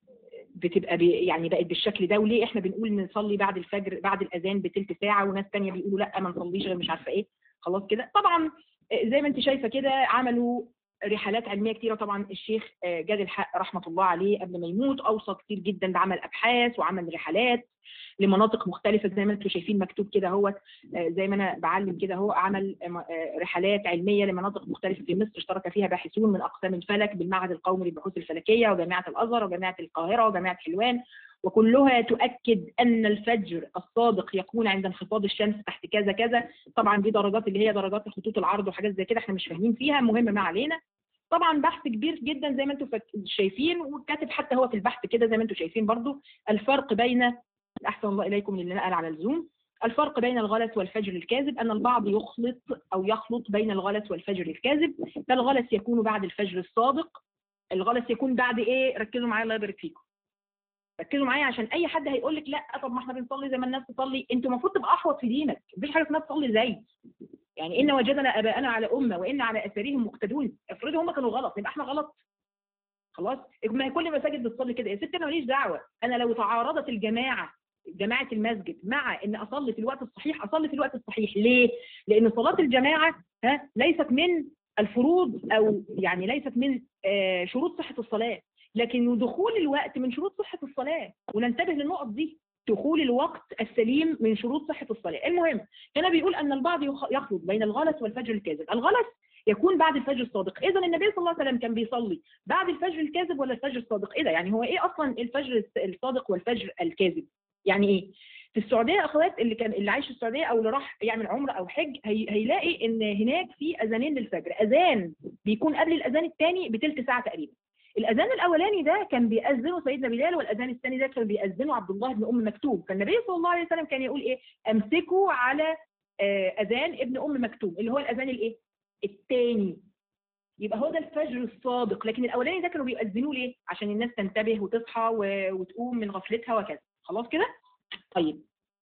بتبقى بي يعني بقت بالشكل ده وليه احنا بنقول نصلي بعد الفجر بعد الاذان بتلت ساعه وناس ثانيه بيقولوا لا ما نصليش غير مش عارفه ايه خلاص كده طبعا زي ما انت شايفه كده عملوا رحلات علميه كتيره طبعا الشيخ جاد الحق رحمه الله عليه قبل ما يموت اوصى كتير جدا بعمل ابحاث وعمل رحلات لمناطق مختلفه زي ما انتم شايفين مكتوب كده هو زي ما انا بعلم كده هو عمل رحلات علميه لمناطق مختلفه في مصر اشترك فيها باحثون من اقسام الفلك بالمعهد القومي للبحوث الفلكيه وجامعه الازهر وجامعه القاهره وجامعه حلوان وكلها تؤكد ان الفجر الصادق يكون عند انخفاض الشمس تحت كذا كذا طبعا دي درجات اللي هي درجات خطوط العرض وحاجات زي كده احنا مش فاهمين فيها مهم ما علينا طبعا بحث كبير جدا زي ما انتم شايفين وكاتب حتى هو في البحث كده زي ما انتم شايفين برضو الفرق بين احسن الله اليكم اللي نقل على الزوم الفرق بين الغلس والفجر الكاذب ان البعض يخلط او يخلط بين الغلس والفجر الكاذب فالغلس يكون بعد الفجر الصادق الغلس يكون بعد ايه ركزوا معايا الله يبارك فيكم ركزوا معايا عشان اي حد هيقول لك لا طب ما احنا بنصلي زي ما الناس تصلي انتوا المفروض تبقى احوط في دينك مفيش حاجه اسمها تصلي زي يعني ان وجدنا اباءنا على امه وان على اثارهم مقتدون افرضوا هم كانوا غلط يبقى احنا غلط خلاص ما كل المساجد بتصلي كده يا ست انا ماليش دعوه انا لو تعارضت الجماعه جماعه المسجد مع ان اصلي في الوقت الصحيح اصلي في الوقت الصحيح ليه لان صلاه الجماعه ها ليست من الفروض او يعني ليست من آه شروط صحه الصلاه لكن دخول الوقت من شروط صحه الصلاه وننتبه للنقط دي دخول الوقت السليم من شروط صحه الصلاه المهم هنا بيقول ان البعض يخلط بين الغلس والفجر الكاذب الغلس يكون بعد الفجر الصادق اذا النبي صلى الله عليه وسلم كان بيصلي بعد الفجر الكاذب ولا الفجر الصادق ايه ده يعني هو ايه اصلا الفجر الصادق والفجر الكاذب يعني ايه في السعوديه اخوات اللي كان اللي عايش في السعوديه او اللي راح يعمل عمره او حج هي هيلاقي ان هناك في اذانين للفجر اذان بيكون قبل الاذان الثاني بثلث ساعه تقريبا الاذان الاولاني ده كان بيأذنه سيدنا بلال والاذان الثاني ده كان بيأذنه عبد الله بن ام مكتوم فالنبي صلى الله عليه وسلم كان يقول ايه امسكوا على اذان ابن ام مكتوم اللي هو الاذان الايه الثاني يبقى هو ده الفجر الصادق لكن الاولاني ده كانوا بيأذنوه ليه عشان الناس تنتبه وتصحى وتقوم من غفلتها وكذا خلاص كده طيب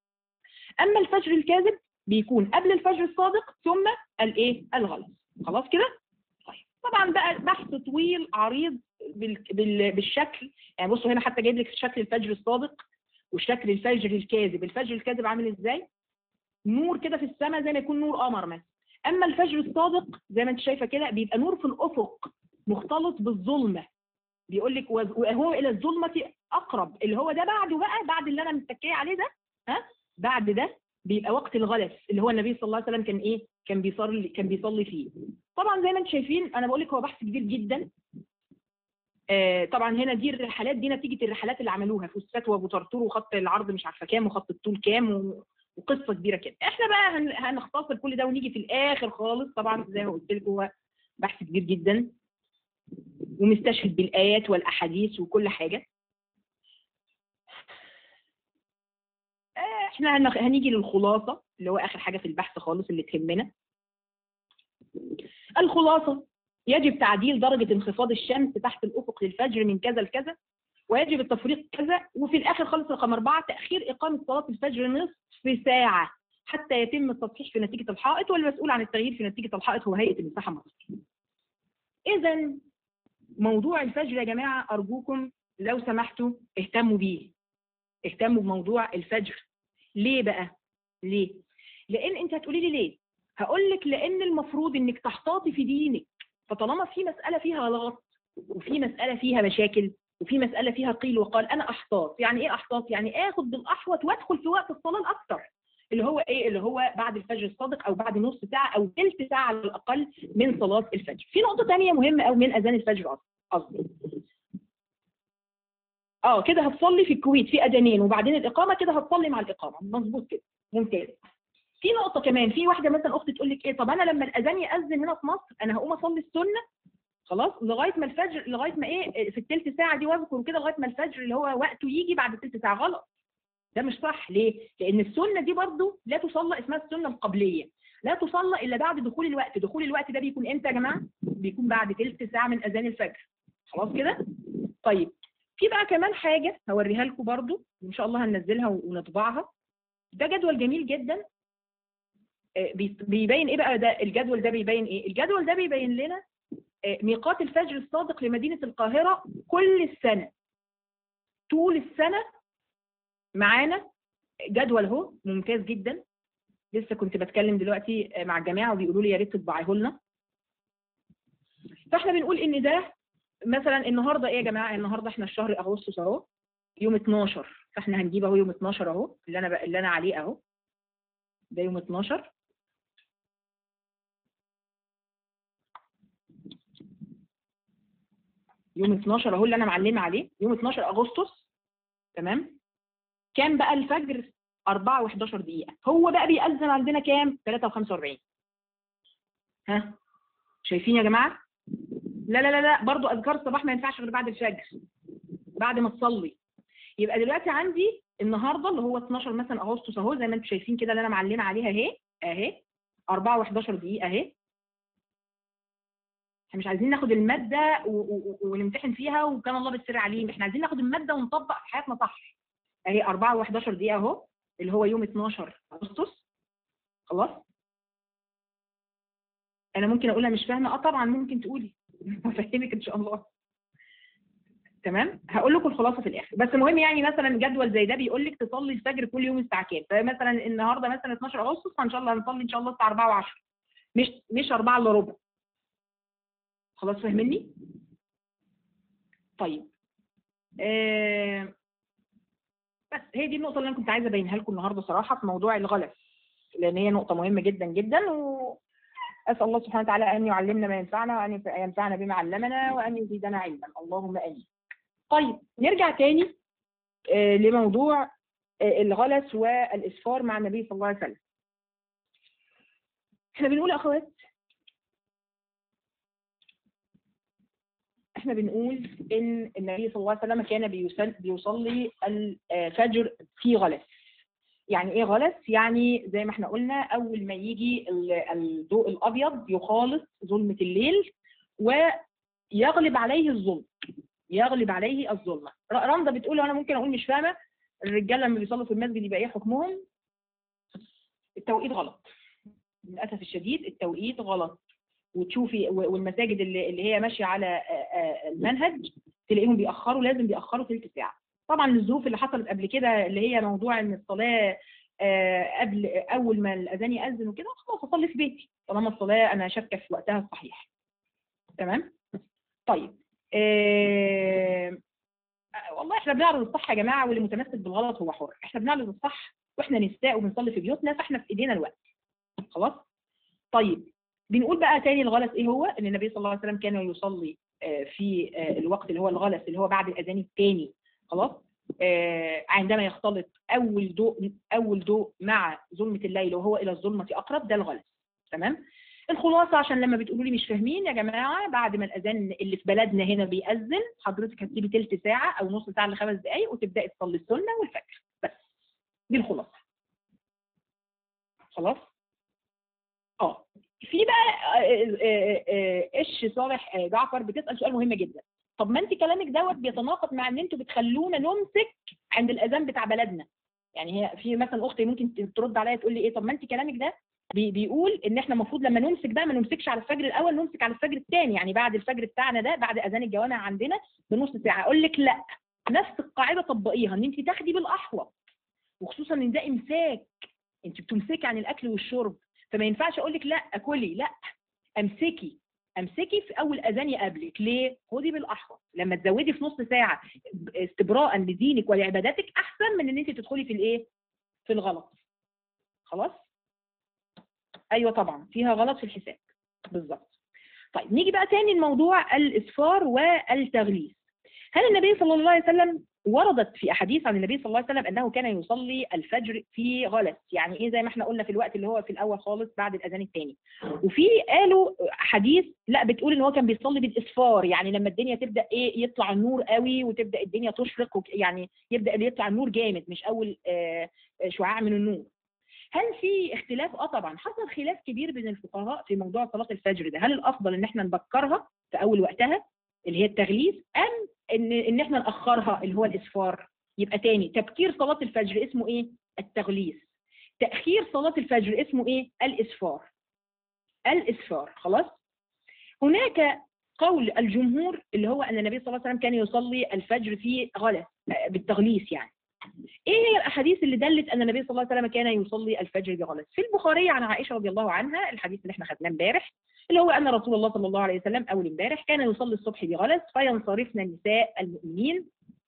اما الفجر الكاذب بيكون قبل الفجر الصادق ثم الايه الغلط خلاص كده طيب طبعا بقى بحث طويل عريض بال... بال... بالشكل يعني بصوا هنا حتى جايب لك شكل الفجر الصادق وشكل الفجر الكاذب الفجر الكاذب عامل ازاي نور كده في السماء زي ما يكون نور قمر مثلا اما الفجر الصادق زي ما انت شايفه كده بيبقى نور في الافق مختلط بالظلمه بيقول لك وهو الى الظلمه اقرب اللي هو ده بعده بقى بعد اللي انا متكيه عليه ده ها بعد ده بيبقى وقت الغلس اللي هو النبي صلى الله عليه وسلم كان ايه كان بيصلي كان بيصلي فيه طبعا زي ما انتم شايفين انا بقول لك هو بحث كبير جدا آه طبعا هنا دي الرحلات دي نتيجه الرحلات اللي عملوها فوسفات وابو طرطور وخط العرض مش عارفه كام وخط الطول كام و... وقصه كبيره كده احنا بقى هن... هنختصر كل ده ونيجي في الاخر خالص طبعا زي ما قلت لكم هو بحث كبير جدا ومستشهد بالايات والاحاديث وكل حاجه احنا هنيجي للخلاصه اللي هو اخر حاجه في البحث خالص اللي تهمنا الخلاصه يجب تعديل درجه انخفاض الشمس تحت الافق للفجر من كذا لكذا ويجب التفريق كذا وفي الاخر خالص رقم أربعة تأخير إقامة صلاة الفجر نصف ساعة حتى يتم التصحيح في نتيجة الحائط والمسؤول عن التغيير في نتيجة الحائط هو هيئة المساحة مصر. إذا موضوع الفجر يا جماعة أرجوكم لو سمحتوا اهتموا بيه. اهتموا بموضوع الفجر. ليه بقى؟ ليه؟ لأن أنت هتقولي لي ليه؟ هقول لك لأن المفروض إنك تحتاطي في دينك فطالما في مسألة فيها لغط وفي مسألة فيها مشاكل وفي مسألة فيها قيل وقال أنا أحتاط يعني إيه أحتاط؟ يعني آخد بالأحوط وأدخل في وقت الصلاة الأكثر اللي هو إيه؟ اللي هو بعد الفجر الصادق أو بعد نص ساعة أو ثلث ساعة على الأقل من صلاة الفجر في نقطة ثانية مهمة أو من أذان الفجر قصدي اه كده هتصلي في الكويت في اذانين وبعدين الاقامه كده هتصلي مع الاقامه مظبوط كده ممتاز في نقطه كمان في واحده مثلا اخت تقول لك ايه طب انا لما الاذان ياذن هنا في مصر انا هقوم اصلي السنه خلاص لغايه ما الفجر لغايه ما ايه في الثلث ساعه دي واذكر كده لغايه ما الفجر اللي هو وقته يجي بعد ثلث ساعه غلط ده مش صح ليه؟ لان السنه دي برضو لا تصلى اسمها السنه القبليه لا تصلى الا بعد دخول الوقت دخول الوقت ده بيكون امتى يا جماعه؟ بيكون بعد ثلث ساعه من اذان الفجر خلاص كده؟ طيب في بقى كمان حاجه هوريها لكم برضو ان شاء الله هننزلها ونطبعها ده جدول جميل جدا بيبين ايه بقى ده الجدول ده بيبين ايه الجدول ده بيبين لنا ميقات الفجر الصادق لمدينة القاهرة كل السنة طول السنة معانا جدول اهو ممتاز جدا لسه كنت بتكلم دلوقتي مع الجماعة وبيقولوا لي يا ريت تطبعيه لنا فاحنا بنقول ان ده مثلا النهارده ايه يا جماعه النهارده احنا في شهر اغسطس اهو يوم 12 فاحنا هنجيب اهو يوم 12 اهو اللي انا بقى اللي انا عليه اهو ده يوم 12 يوم 12 اهو اللي انا معلمه عليه يوم 12 اغسطس تمام كام بقى الفجر 4 و11 دقيقه هو بقى بيأذن عندنا كام 3 و45 ها شايفين يا جماعه لا لا لا لا برضه اذكار الصباح ما ينفعش غير بعد الفجر بعد ما تصلي يبقى دلوقتي عندي النهارده اللي هو 12 مثلا اغسطس اهو زي ما انتم شايفين كده اللي انا معلمه عليها اهي اهي 4 و11 دقيقه اهي احنا مش عايزين ناخد الماده ونمتحن فيها وكان الله بالسر عليم احنا عايزين ناخد الماده ونطبق في حياتنا صح اهي 4 و11 دقيقه اهو اللي هو يوم 12 اغسطس خلاص انا ممكن اقولها مش فاهمه اه طبعا ممكن تقولي هفهمك ان شاء الله تمام هقول لكم الخلاصه في الاخر بس المهم يعني مثلا جدول زي ده بيقول لك تصلي الفجر كل يوم الساعه كام فمثلا النهارده مثلا 12 اغسطس فان شاء الله هنصلي ان شاء الله الساعه 4 و10 مش مش 4 الا ربع خلاص فاهمني طيب آه بس هي دي النقطه اللي انا كنت عايزه ابينها لكم النهارده صراحه في موضوع الغلس لان هي نقطه مهمه جدا جدا و أسأل الله سبحانه وتعالى أن يعلمنا ما ينفعنا وأن ينفعنا بما علمنا وأن يزيدنا علما اللهم آمين طيب نرجع تاني آه لموضوع آه الغلس والإسفار مع النبي صلى الله عليه وسلم احنا بنقول يا أخوات احنا بنقول ان النبي صلى الله عليه وسلم كان بيصلي الفجر في غلس يعني ايه غلس يعني زي ما احنا قلنا اول ما يجي الضوء الابيض يخالط ظلمه الليل ويغلب عليه الظلم يغلب عليه الظلمه رمضه بتقول وانا ممكن اقول مش فاهمه الرجاله لما بيصلوا في المسجد يبقى ايه حكمهم التوقيت غلط للاسف الشديد التوقيت غلط وتشوفي والمساجد اللي, اللي هي ماشيه على المنهج تلاقيهم بيأخروا لازم بيأخروا ثلث ساعه طبعا الظروف اللي حصلت قبل كده اللي هي موضوع ان الصلاه آه، قبل اول ما الاذان ياذن وكده خلاص اصلي في بيتي طالما الصلاه انا شاكه في وقتها الصحيح تمام طيب آه، آه، والله احنا بنعرض الصح يا جماعه واللي متمسك بالغلط هو حر احنا بنعرض الصح واحنا نساء وبنصلي في بيوتنا فاحنا في ايدينا الوقت خلاص طيب بنقول بقى تاني الغلس ايه هو ان النبي صلى الله عليه وسلم كان يصلي آه، في آه، الوقت اللي هو الغلس اللي هو بعد الاذان الثاني خلاص آه، عندما يختلط اول ضوء اول ضوء مع ظلمه الليل وهو الى الظلمه اقرب ده الغلس تمام الخلاصه عشان لما بتقولوا لي مش فاهمين يا جماعه بعد ما الاذان اللي في بلدنا هنا بيأذن حضرتك هتسيبي تلت ساعه او نص ساعه لخمس دقائق وتبداي تصلي السنه والفجر بس دي الخلاصه خلاص اه في بقى آه، آه، آه، ايش صالح آه، جعفر بتسال سؤال مهم جدا طب ما انت كلامك دوت بيتناقض مع ان انتوا بتخلونا نمسك عند الاذان بتاع بلدنا يعني هي في مثلا اختي ممكن ترد عليا تقول لي ايه طب ما انت كلامك ده بي بيقول ان احنا المفروض لما نمسك بقى ما نمسكش على الفجر الاول نمسك على الفجر الثاني يعني بعد الفجر بتاعنا ده بعد اذان الجوامع عندنا بنص ساعه اقول لك لا نفس القاعده طبقيها ان انت تاخدي بالاحوط وخصوصا ان ده امساك انت بتمسكي عن الاكل والشرب فما ينفعش اقول لك لا كلي لا امسكي امسكي في اول اذان يقابلك ليه خدي بالاحوط لما تزودي في نص ساعه استبراء لدينك ولعباداتك احسن من ان انت تدخلي في الايه في الغلط خلاص ايوه طبعا فيها غلط في الحساب بالظبط طيب نيجي بقى تاني لموضوع الاسفار والتغليس هل النبي صلى الله عليه وسلم وردت في احاديث عن النبي صلى الله عليه وسلم انه كان يصلي الفجر في غلس يعني ايه زي ما احنا قلنا في الوقت اللي هو في الاول خالص بعد الاذان الثاني وفي قالوا حديث لا بتقول ان هو كان بيصلي بالاسفار يعني لما الدنيا تبدا ايه يطلع النور قوي وتبدا الدنيا تشرق وك- يعني يبدا اللي يطلع النور جامد مش اول آه، آه، شعاع من النور هل في اختلاف اه طبعا حصل خلاف كبير بين الفقهاء في موضوع صلاه الفجر ده هل الافضل ان احنا نبكرها في اول وقتها اللي هي التغليس ام ان ان احنا ناخرها اللي هو الاسفار يبقى تاني تبكير صلاه الفجر اسمه ايه التغليس تاخير صلاه الفجر اسمه ايه الاسفار الاسفار خلاص هناك قول الجمهور اللي هو ان النبي صلى الله عليه وسلم كان يصلي الفجر في غلس آه، بالتغليس يعني ايه هي الاحاديث اللي دلت ان النبي صلى الله عليه وسلم كان يصلي الفجر بغلس في البخاري عن عائشه رضي الله عنها الحديث اللي احنا خدناه امبارح اللي هو ان رسول الله صلى الله عليه وسلم اول امبارح كان يصلي الصبح بغلس فينصرفن نساء المؤمنين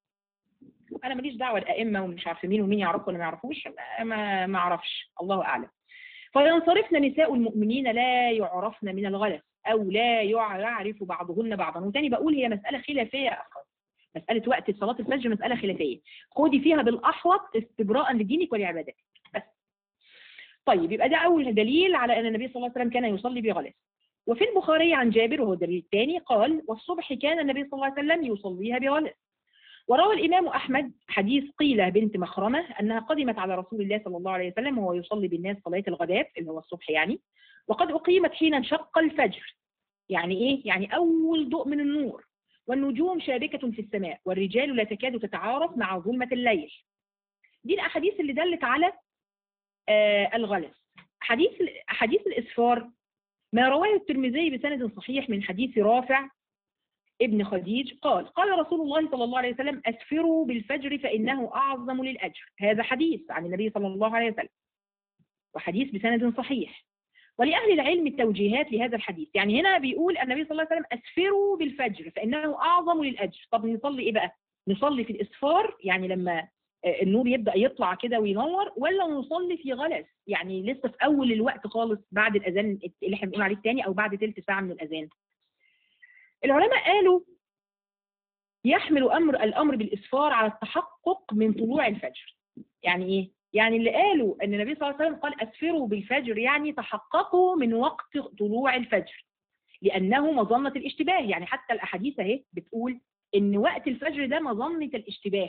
انا ماليش دعوه الائمه ومش عارفه مين ومين يعرفوا ولا ما يعرفوش ما ما اعرفش الله اعلم فينصرفن نساء المؤمنين لا يعرفن من الغلس او لا يعرف بعضهن بعضا وتاني بقول هي مساله خلافيه يا اخوات مساله وقت صلاه الفجر مساله خلافيه خدي فيها بالاحوط استبراء لدينك ولعبادتك بس طيب يبقى ده اول دليل على ان النبي صلى الله عليه وسلم كان يصلي بغلس وفي البخاري عن جابر وهو الدليل الثاني قال والصبح كان النبي صلى الله عليه وسلم يصليها بغلس وروى الإمام أحمد حديث قيلة بنت مخرمة أنها قدمت على رسول الله صلى الله عليه وسلم وهو يصلي بالناس صلاة الغداة اللي هو الصبح يعني وقد أقيمت حين انشق الفجر يعني إيه؟ يعني أول ضوء من النور والنجوم شابكة في السماء والرجال لا تكاد تتعارف مع ظلمة الليل دي الأحاديث اللي دلت على آه الغلس حديث حديث الإسفار ما رواه الترمذي بسند صحيح من حديث رافع ابن خديج قال قال رسول الله صلى الله عليه وسلم أسفروا بالفجر فإنه أعظم للأجر هذا حديث عن النبي صلى الله عليه وسلم وحديث بسند صحيح ولأهل العلم التوجيهات لهذا الحديث يعني هنا بيقول النبي صلى الله عليه وسلم أسفروا بالفجر فإنه أعظم للأجر طب نصلي إيه بقى نصلي في الإسفار يعني لما النور يبدأ يطلع كده وينور ولا نصلي في غلس يعني لسه في أول الوقت خالص بعد الأذان اللي احنا بنقول عليه الثاني أو بعد ثلث ساعة من الأذان العلماء قالوا يحمل أمر الأمر بالإسفار على التحقق من طلوع الفجر يعني إيه؟ يعني اللي قالوا أن النبي صلى الله عليه وسلم قال أسفروا بالفجر يعني تحققوا من وقت طلوع الفجر لأنه مظنة الاشتباه يعني حتى الأحاديث اهي بتقول إن وقت الفجر ده مظنة الاشتباه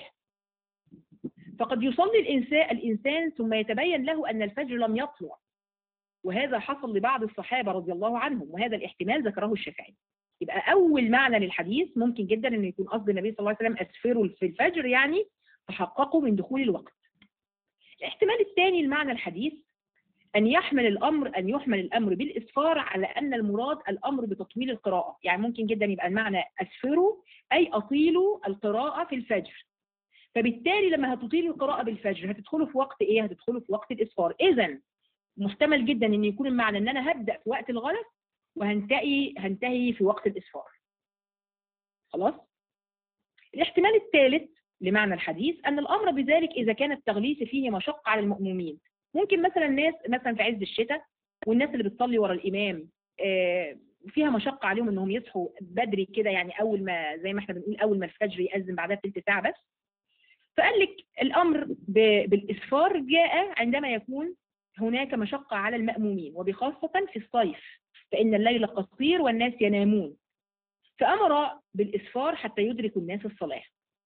فقد يصلي الإنسان, الإنسان ثم يتبين له أن الفجر لم يطلع وهذا حصل لبعض الصحابة رضي الله عنهم وهذا الاحتمال ذكره الشافعي يبقى أول معنى للحديث ممكن جدا أنه يكون قصد النبي صلى الله عليه وسلم أسفروا في الفجر يعني تحققوا من دخول الوقت الاحتمال الثاني لمعنى الحديث أن يحمل الأمر أن يحمل الأمر بالإسفار على أن المراد الأمر بتطويل القراءة يعني ممكن جدا يبقى المعنى أسفروا أي أطيلوا القراءة في الفجر فبالتالي لما هتطيل القراءة بالفجر هتدخلوا في وقت ايه هتدخلوا في وقت الاسفار اذا محتمل جدا ان يكون المعنى ان انا هبدأ في وقت الغلس وهنتهي هنتهي في وقت الاسفار خلاص الاحتمال الثالث لمعنى الحديث ان الامر بذلك اذا كان التغليس فيه مشقة على المؤمنين ممكن مثلا الناس مثلا في عز الشتاء والناس اللي بتصلي ورا الامام آه، فيها مشقة عليهم انهم يصحوا بدري كده يعني اول ما زي ما احنا بنقول اول ما الفجر يأذن بعدها بثلث ساعة بس فقال لك الامر ب- بالاسفار جاء عندما يكون هناك مشقة على المأمومين وبخاصة في الصيف فإن الليل قصير والناس ينامون فأمر بالإسفار حتى يدرك الناس الصلاة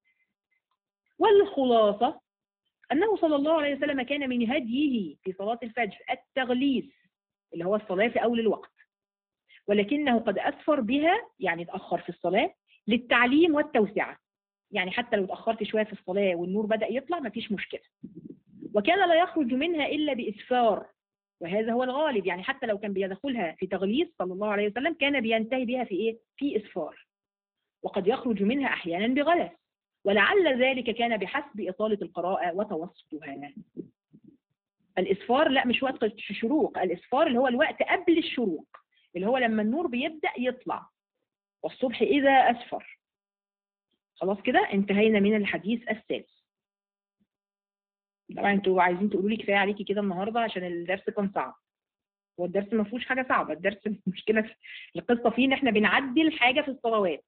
والخلاصة أنه صلى الله عليه وسلم كان من هديه في صلاة الفجر التغليس اللي هو الصلاة في أول الوقت ولكنه قد أسفر بها يعني تأخر في الصلاة للتعليم والتوسعة يعني حتى لو تأخرت شوية في الصلاة والنور بدأ يطلع مفيش مشكلة وكان لا يخرج منها إلا بإسفار وهذا هو الغالب يعني حتى لو كان بيدخلها في تغليظ صلى الله عليه وسلم كان بينتهي بها في إيه؟ في إسفار وقد يخرج منها أحيانا بغلس ولعل ذلك كان بحسب إطالة القراءة وتوسطها الإسفار لا مش وقت الشروق الإسفار اللي هو الوقت قبل الشروق اللي هو لما النور بيبدأ يطلع والصبح إذا أسفر خلاص كده انتهينا من الحديث الثالث طبعا انتوا عايزين تقولوا لي كفايه عليكي كده النهارده عشان الدرس كان صعب هو الدرس ما فيهوش حاجه صعبه الدرس المشكله في القصه فيه ان احنا بنعدل حاجه في الصلوات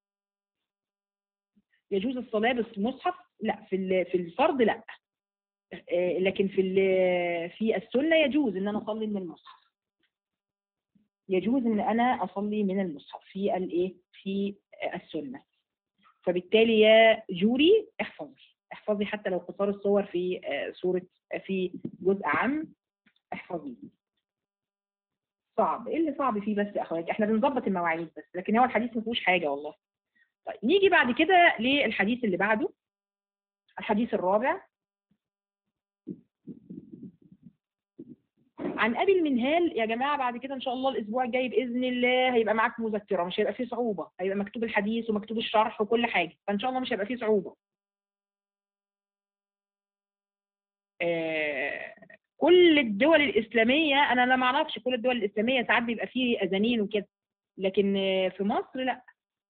يجوز الصلاه بالمصحف لا في ال- في الفرض لا آه، لكن في ال- في السنه يجوز ان انا اصلي من المصحف يجوز ان انا اصلي من المصحف في الايه في السنه فبالتالي يا جوري احفظي احفظي حتى لو قصار الصور في آه، سورة في جزء عام احفظيه صعب ايه اللي صعب فيه بس يا اخواتي احنا بنظبط المواعيد بس لكن هو الحديث ما فيهوش حاجه والله طيب نيجي بعد كده للحديث اللي بعده الحديث الرابع عن ابي المنهال يا جماعه بعد كده ان شاء الله الاسبوع الجاي باذن الله هيبقى معاك مذكره مش هيبقى فيه صعوبه هيبقى مكتوب الحديث ومكتوب الشرح وكل حاجه فان شاء الله مش هيبقى فيه صعوبه آه، كل الدول الإسلامية أنا لا معرفش كل الدول الإسلامية ساعات بيبقى فيه أذانين وكده لكن آه، في مصر لا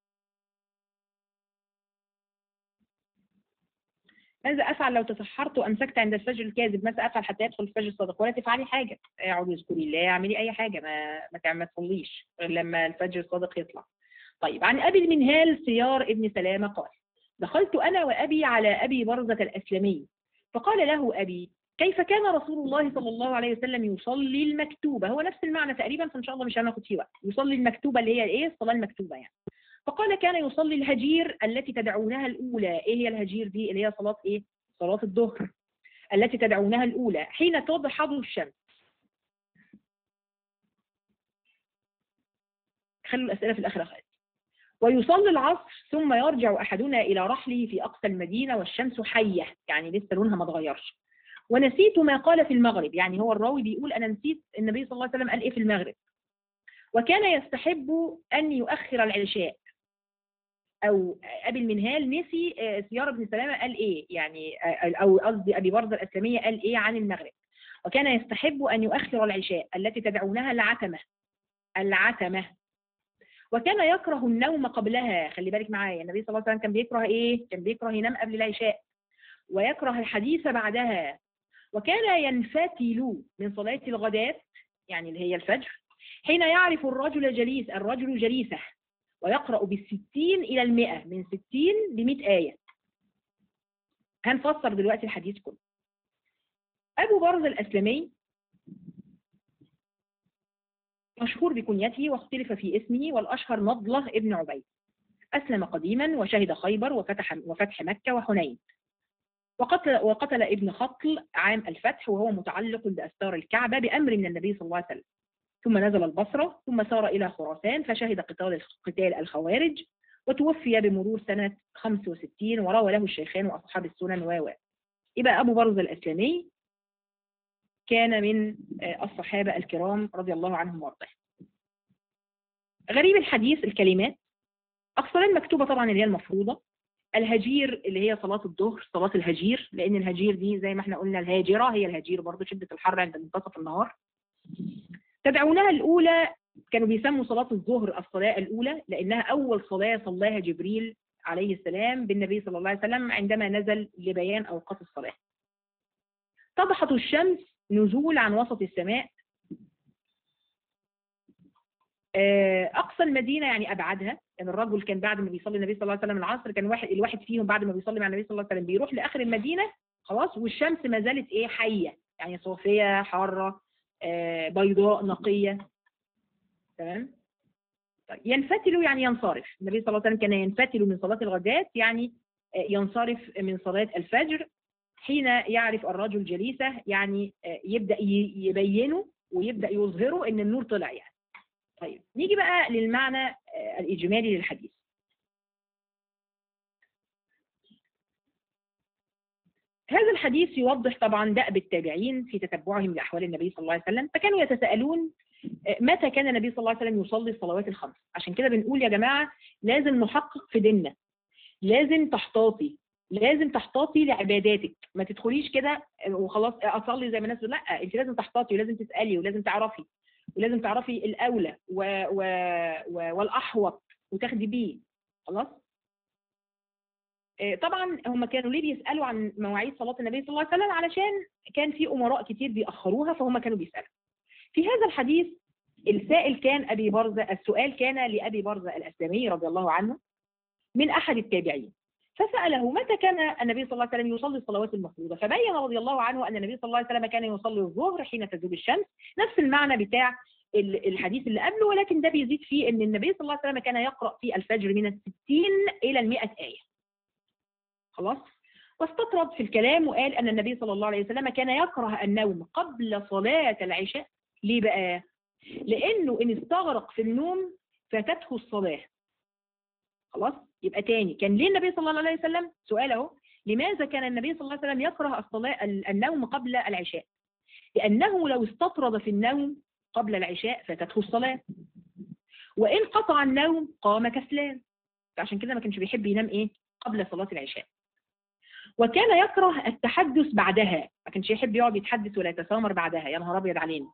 ماذا أفعل لو تسحرت وأمسكت عند الفجر الكاذب ماذا أفعل حتى يدخل الفجر الصادق ولا تفعلي حاجة اقعدي اذكري الله اعملي أي حاجة ما ما تعمل- ما تصليش غير لما الفجر الصادق يطلع طيب عن أبي المنهال سيار ابن سلامة قال دخلت أنا وأبي على أبي برزة الأسلمي فقال له أبي كيف كان رسول الله صلى الله عليه وسلم يصلي المكتوبة هو نفس المعنى تقريبا فإن شاء الله مش هناخد فيه وقت يصلي المكتوبة اللي هي إيه الصلاة المكتوبة يعني فقال كان يصلي الهجير التي تدعونها الأولى إيه هي الهجير دي اللي هي صلاة إيه صلاة الظهر التي تدعونها الأولى حين تضحض الشمس خلوا الأسئلة في الآخر أخذ ويصلي العصر ثم يرجع أحدنا إلى رحله في أقصى المدينة والشمس حية يعني لسه لونها ما اتغيرش ونسيت ما قال في المغرب يعني هو الراوي بيقول أنا نسيت النبي صلى الله عليه وسلم قال إيه في المغرب وكان يستحب أن يؤخر العشاء أو أبي المنهال نسي آه، سيارة بن سلامة قال إيه يعني آه، أو قصدي أبي برزة الأسلمية قال إيه عن المغرب وكان يستحب أن يؤخر العشاء التي تدعونها العتمة العتمة وكان يكره النوم قبلها خلي بالك معايا النبي صلى الله عليه وسلم كان بيكره ايه كان بيكره ينام قبل العشاء ويكره الحديث بعدها وكان ينفتل من صلاة الغداة يعني اللي هي الفجر حين يعرف الرجل جليس الرجل جليسه ويقرأ بالستين إلى المئة من ستين لمئة آية هنفسر دلوقتي الحديث كله أبو برز الأسلمي مشهور بكنيته واختلف في اسمه والأشهر نضلة ابن عبيد أسلم قديما وشهد خيبر وفتح, وفتح مكة وحنين وقتل, وقتل ابن خطل عام الفتح وهو متعلق بأستار الكعبة بأمر من النبي صلى الله عليه وسلم ثم نزل البصرة ثم سار إلى خراسان فشهد قتال قتال الخوارج وتوفي بمرور سنة 65 وروى له الشيخان وأصحاب السنن و يبقى أبو برز الأسلمي كان من الصحابة الكرام رضي الله عنهم وارضاهم غريب الحديث الكلمات الصلاة المكتوبة طبعا اللي هي المفروضة الهجير اللي هي صلاة الظهر صلاة الهجير لأن الهجير دي زي ما احنا قلنا الهاجرة هي الهجير برضه شدة الحر عند منتصف النهار تدعونها الأولى كانوا بيسموا صلاة الظهر الصلاة الأولى لأنها أول صلاة صلاها جبريل عليه السلام بالنبي صلى الله عليه وسلم عندما نزل لبيان أوقات الصلاة تضحط الشمس نزول عن وسط السماء اقصى المدينه يعني ابعدها لان يعني الرجل كان بعد ما بيصلي النبي صلى الله عليه وسلم العصر كان واحد الواحد فيهم بعد ما بيصلي مع النبي صلى الله عليه وسلم بيروح لاخر المدينه خلاص والشمس ما زالت ايه حيه يعني صافيه حاره آه بيضاء نقيه تمام طيب ينفتل يعني ينصرف النبي صلى الله عليه وسلم كان ينفتل من صلاه الغداة يعني آه ينصرف من صلاه الفجر حين يعرف الرجل جليسه يعني آه يبدا يبينه ويبدا يظهره ان النور طلع يعني طيب نيجي بقى للمعنى الإجمالي للحديث هذا الحديث يوضح طبعا دأب التابعين في تتبعهم لأحوال النبي صلى الله عليه وسلم فكانوا يتساءلون متى كان النبي صلى الله عليه وسلم يصلي الصلوات الخمس عشان كده بنقول يا جماعة لازم نحقق في ديننا لازم تحتاطي لازم تحتاطي لعباداتك ما تدخليش كده وخلاص اصلي زي ما الناس لا انت لازم تحتاطي ولازم تسالي ولازم تعرفي ولازم تعرفي الاولى و... و... و... والاحوط وتاخدي بيه خلاص طبعا هم كانوا ليه بيسالوا عن مواعيد صلاه النبي صلى الله عليه وسلم علشان كان في امراء كتير بيأخروها فهم كانوا بيسالوا في هذا الحديث السائل كان ابي برزه السؤال كان لابي برزه الاسلمي رضي الله عنه من احد التابعين فسأله متى كان النبي صلى الله عليه وسلم يصلي الصلوات المفروضة فبين رضي الله عنه أن النبي صلى الله عليه وسلم كان يصلي الظهر حين تزول الشمس نفس المعنى بتاع الحديث اللي قبله ولكن ده بيزيد فيه أن النبي صلى الله عليه وسلم كان يقرأ في الفجر من الستين إلى المئة آية خلاص واستطرد في الكلام وقال أن النبي صلى الله عليه وسلم كان يكره النوم قبل صلاة العشاء ليه بقى؟ لأنه إن استغرق في النوم فاتته الصلاة خلاص يبقى تاني كان ليه النبي صلى الله عليه وسلم سؤال اهو لماذا كان النبي صلى الله عليه وسلم يكره الصلاة النوم قبل العشاء لأنه لو استطرد في النوم قبل العشاء فاتته الصلاة وإن قطع النوم قام كسلان فعشان كده ما كانش بيحب ينام إيه قبل صلاة العشاء وكان يكره التحدث بعدها ما كانش يحب يقعد يتحدث ولا يتسامر بعدها يا نهار أبيض علينا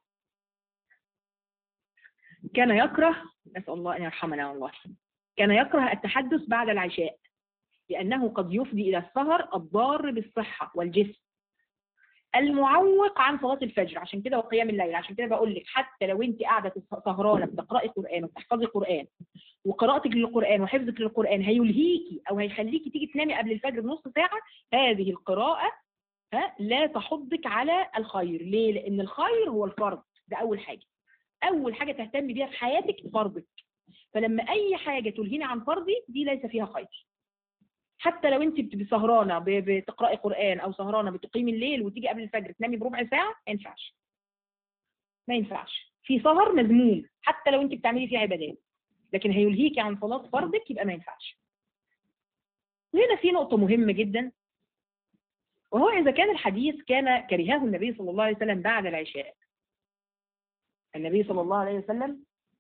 كان يكره نسأل الله أن يرحمنا والله كان يكره التحدث بعد العشاء لأنه قد يفضي إلى السهر الضار بالصحة والجسم المعوق عن صلاة الفجر عشان كده وقيام الليل عشان كده بقول لك حتى لو انت قاعدة سهرانة بتقرأي قرآن وبتحفظي قرآن وقراءتك للقرآن وحفظك للقرآن هيلهيكي أو هيخليكي تيجي تنامي قبل الفجر بنص ساعة هذه القراءة ها لا تحضك على الخير ليه؟ لأن الخير هو الفرض ده أول حاجة أول حاجة تهتمي بيها في حياتك فرضك فلما اي حاجه تلهيني عن فرضي دي ليس فيها خير حتى لو انت بتبقي سهرانه بتقراي قران او سهرانه بتقيمي الليل وتيجي قبل الفجر تنامي بربع ساعه ما ينفعش ما ينفعش في سهر مذموم حتى لو انت بتعملي فيه عبادات لكن هيلهيكي عن صلاه فرضك يبقى ما ينفعش وهنا في نقطه مهمه جدا وهو اذا كان الحديث كان كرهه النبي صلى الله عليه وسلم بعد العشاء النبي صلى الله عليه وسلم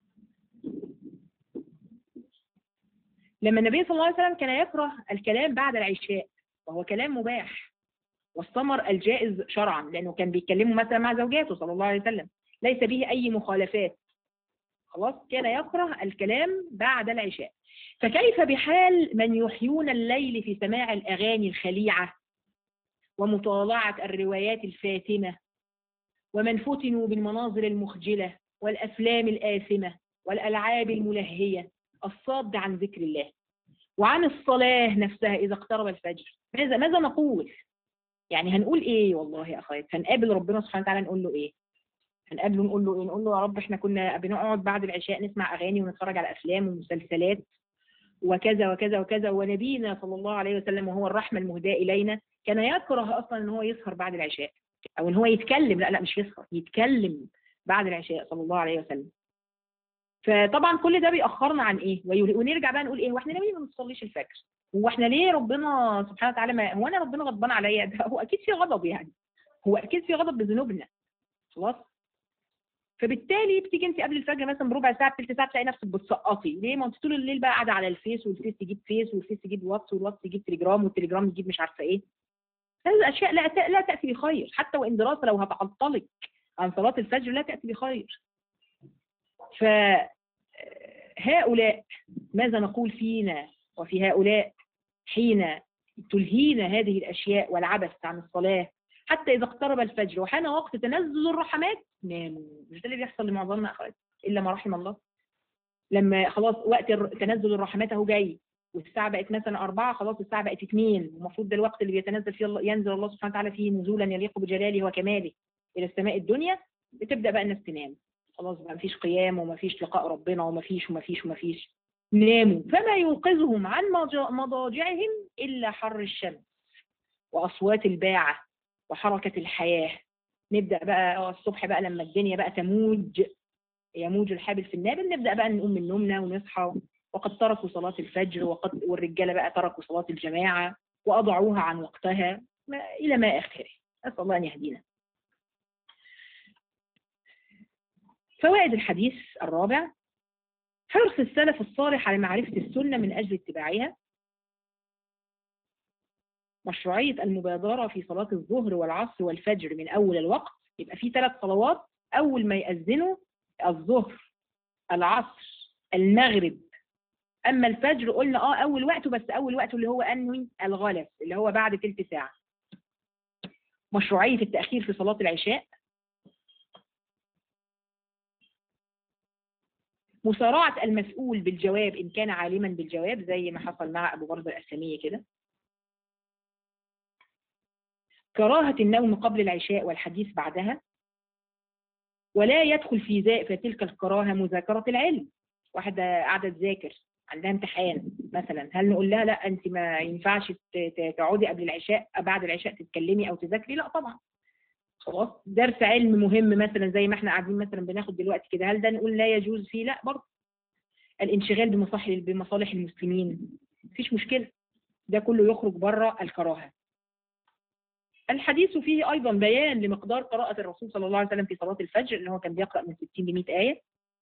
لما النبي صلى الله عليه وسلم كان يكره الكلام بعد العشاء وهو كلام مباح والثمر الجائز شرعا لأنه كان بيتكلموا مثلا مع زوجاته صلى الله عليه وسلم ليس به أي مخالفات خلاص كان يكره الكلام بعد العشاء فكيف بحال من يحيون الليل في سماع الأغاني الخليعة ومطالعة الروايات الفاتنة ومن فتنوا بالمناظر المخجلة والأفلام الآثمة والألعاب الملهية الصاد عن ذكر الله وعن الصلاة نفسها إذا اقترب الفجر ماذا ماذا نقول يعني هنقول إيه والله يا أخوات هنقابل ربنا سبحانه وتعالى نقول له إيه هنقابله نقول له إيه نقول له يا رب إحنا كنا بنقعد بعد العشاء نسمع أغاني ونتفرج على أفلام ومسلسلات وكذا وكذا وكذا ونبينا صلى الله عليه وسلم وهو الرحمة المهداة إلينا كان يكره أصلا إن هو يسهر بعد العشاء أو إن هو يتكلم لا لا مش يسهر يتكلم بعد العشاء صلى الله عليه وسلم فطبعا كل ده بيأخرنا عن ايه ونرجع بقى نقول ايه هو احنا ليه ما بنصليش الفجر هو احنا ليه ربنا سبحانه وتعالى ما هو انا ربنا غضبان عليا ده هو اكيد في غضب يعني هو اكيد في غضب بذنوبنا خلاص فبالتالي بتيجي انت قبل الفجر مثلا بربع ساعه بثلث ساعه تلاقي نفسك بتسقطي ليه ما انت طول الليل بقى قاعده على الفيس والفيس يجيب فيس والفيس يجيب واتس والواتس يجيب تليجرام والتليجرام يجيب مش عارفه ايه هذه الاشياء لا ت- لا تاتي بخير حتى وان دراسه لو هتعطلك عن صلاه الفجر لا تاتي بخير فهؤلاء ماذا نقول فينا وفي هؤلاء حين تلهينا هذه الاشياء والعبث عن الصلاه حتى اذا اقترب الفجر وحان وقت تنزل الرحمات ناموا مش ده اللي بيحصل لمعظمنا اخوات الا ما رحم الله لما خلاص وقت الر- تنزل الرحمات اهو جاي والساعه بقت مثلا أربعة خلاص الساعه بقت اثنين المفروض ده الوقت اللي بيتنزل فيه الله ينزل الله سبحانه وتعالى فيه نزولا يليق بجلاله وكماله الى السماء الدنيا بتبدا بقى الناس تنام خلاص بقى مفيش قيام ومفيش لقاء ربنا ومفيش ومفيش ومفيش ناموا فما يوقظهم عن مضا- مضاجعهم الا حر الشمس واصوات الباعه وحركه الحياه نبدا بقى آه الصبح بقى لما الدنيا بقى تموج يموج الحابل في النابل نبدا بقى نقوم من نومنا ونصحى وقد تركوا صلاه الفجر وقد والرجاله بقى تركوا صلاه الجماعه واضعوها عن وقتها ما الى ما اخره اسال الله ان يهدينا فوائد الحديث الرابع حرص السلف الصالح على معرفة السنة من أجل اتباعها مشروعية المبادرة في صلاة الظهر والعصر والفجر من أول الوقت يبقى في ثلاث صلوات أول ما يأذنوا الظهر العصر المغرب أما الفجر قلنا آه أول وقته بس أول وقته اللي هو أنوي الغلس اللي هو بعد تلت ساعة مشروعية التأخير في صلاة العشاء مسارعة المسؤول بالجواب إن كان عالما بالجواب زي ما حصل مع أبو برزة الأسلمية كده كراهة النوم قبل العشاء والحديث بعدها ولا يدخل في ذا في تلك الكراهة مذاكرة العلم واحدة قاعدة تذاكر عندها امتحان مثلا هل نقول لها لا انت ما ينفعش ت- ت- تقعدي قبل العشاء بعد العشاء تتكلمي او تذاكري لا طبعا خلاص درس علم مهم مثلا زي ما احنا قاعدين مثلا بناخد دلوقتي كده هل ده نقول لا يجوز فيه لا برضه الانشغال بمصالح بمصالح المسلمين مفيش مشكله ده كله يخرج بره الكراهه الحديث فيه ايضا بيان لمقدار قراءه الرسول صلى الله عليه وسلم في صلاه الفجر اللي هو كان بيقرا من 60 ل 100 ايه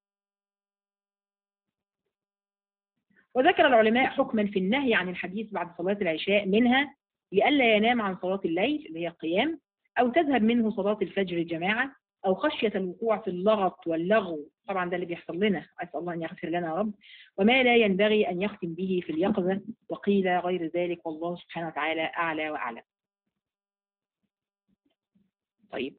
وذكر العلماء حكما في النهي عن الحديث بعد صلاه العشاء منها لئلا ينام عن صلاه الليل اللي هي القيام أو تذهب منه صلاة الفجر جماعة أو خشية الوقوع في اللغط واللغو طبعا ده اللي بيحصل لنا أسأل الله أن يغفر لنا يا رب وما لا ينبغي أن يختم به في اليقظة وقيل غير ذلك والله سبحانه وتعالى أعلى وأعلم طيب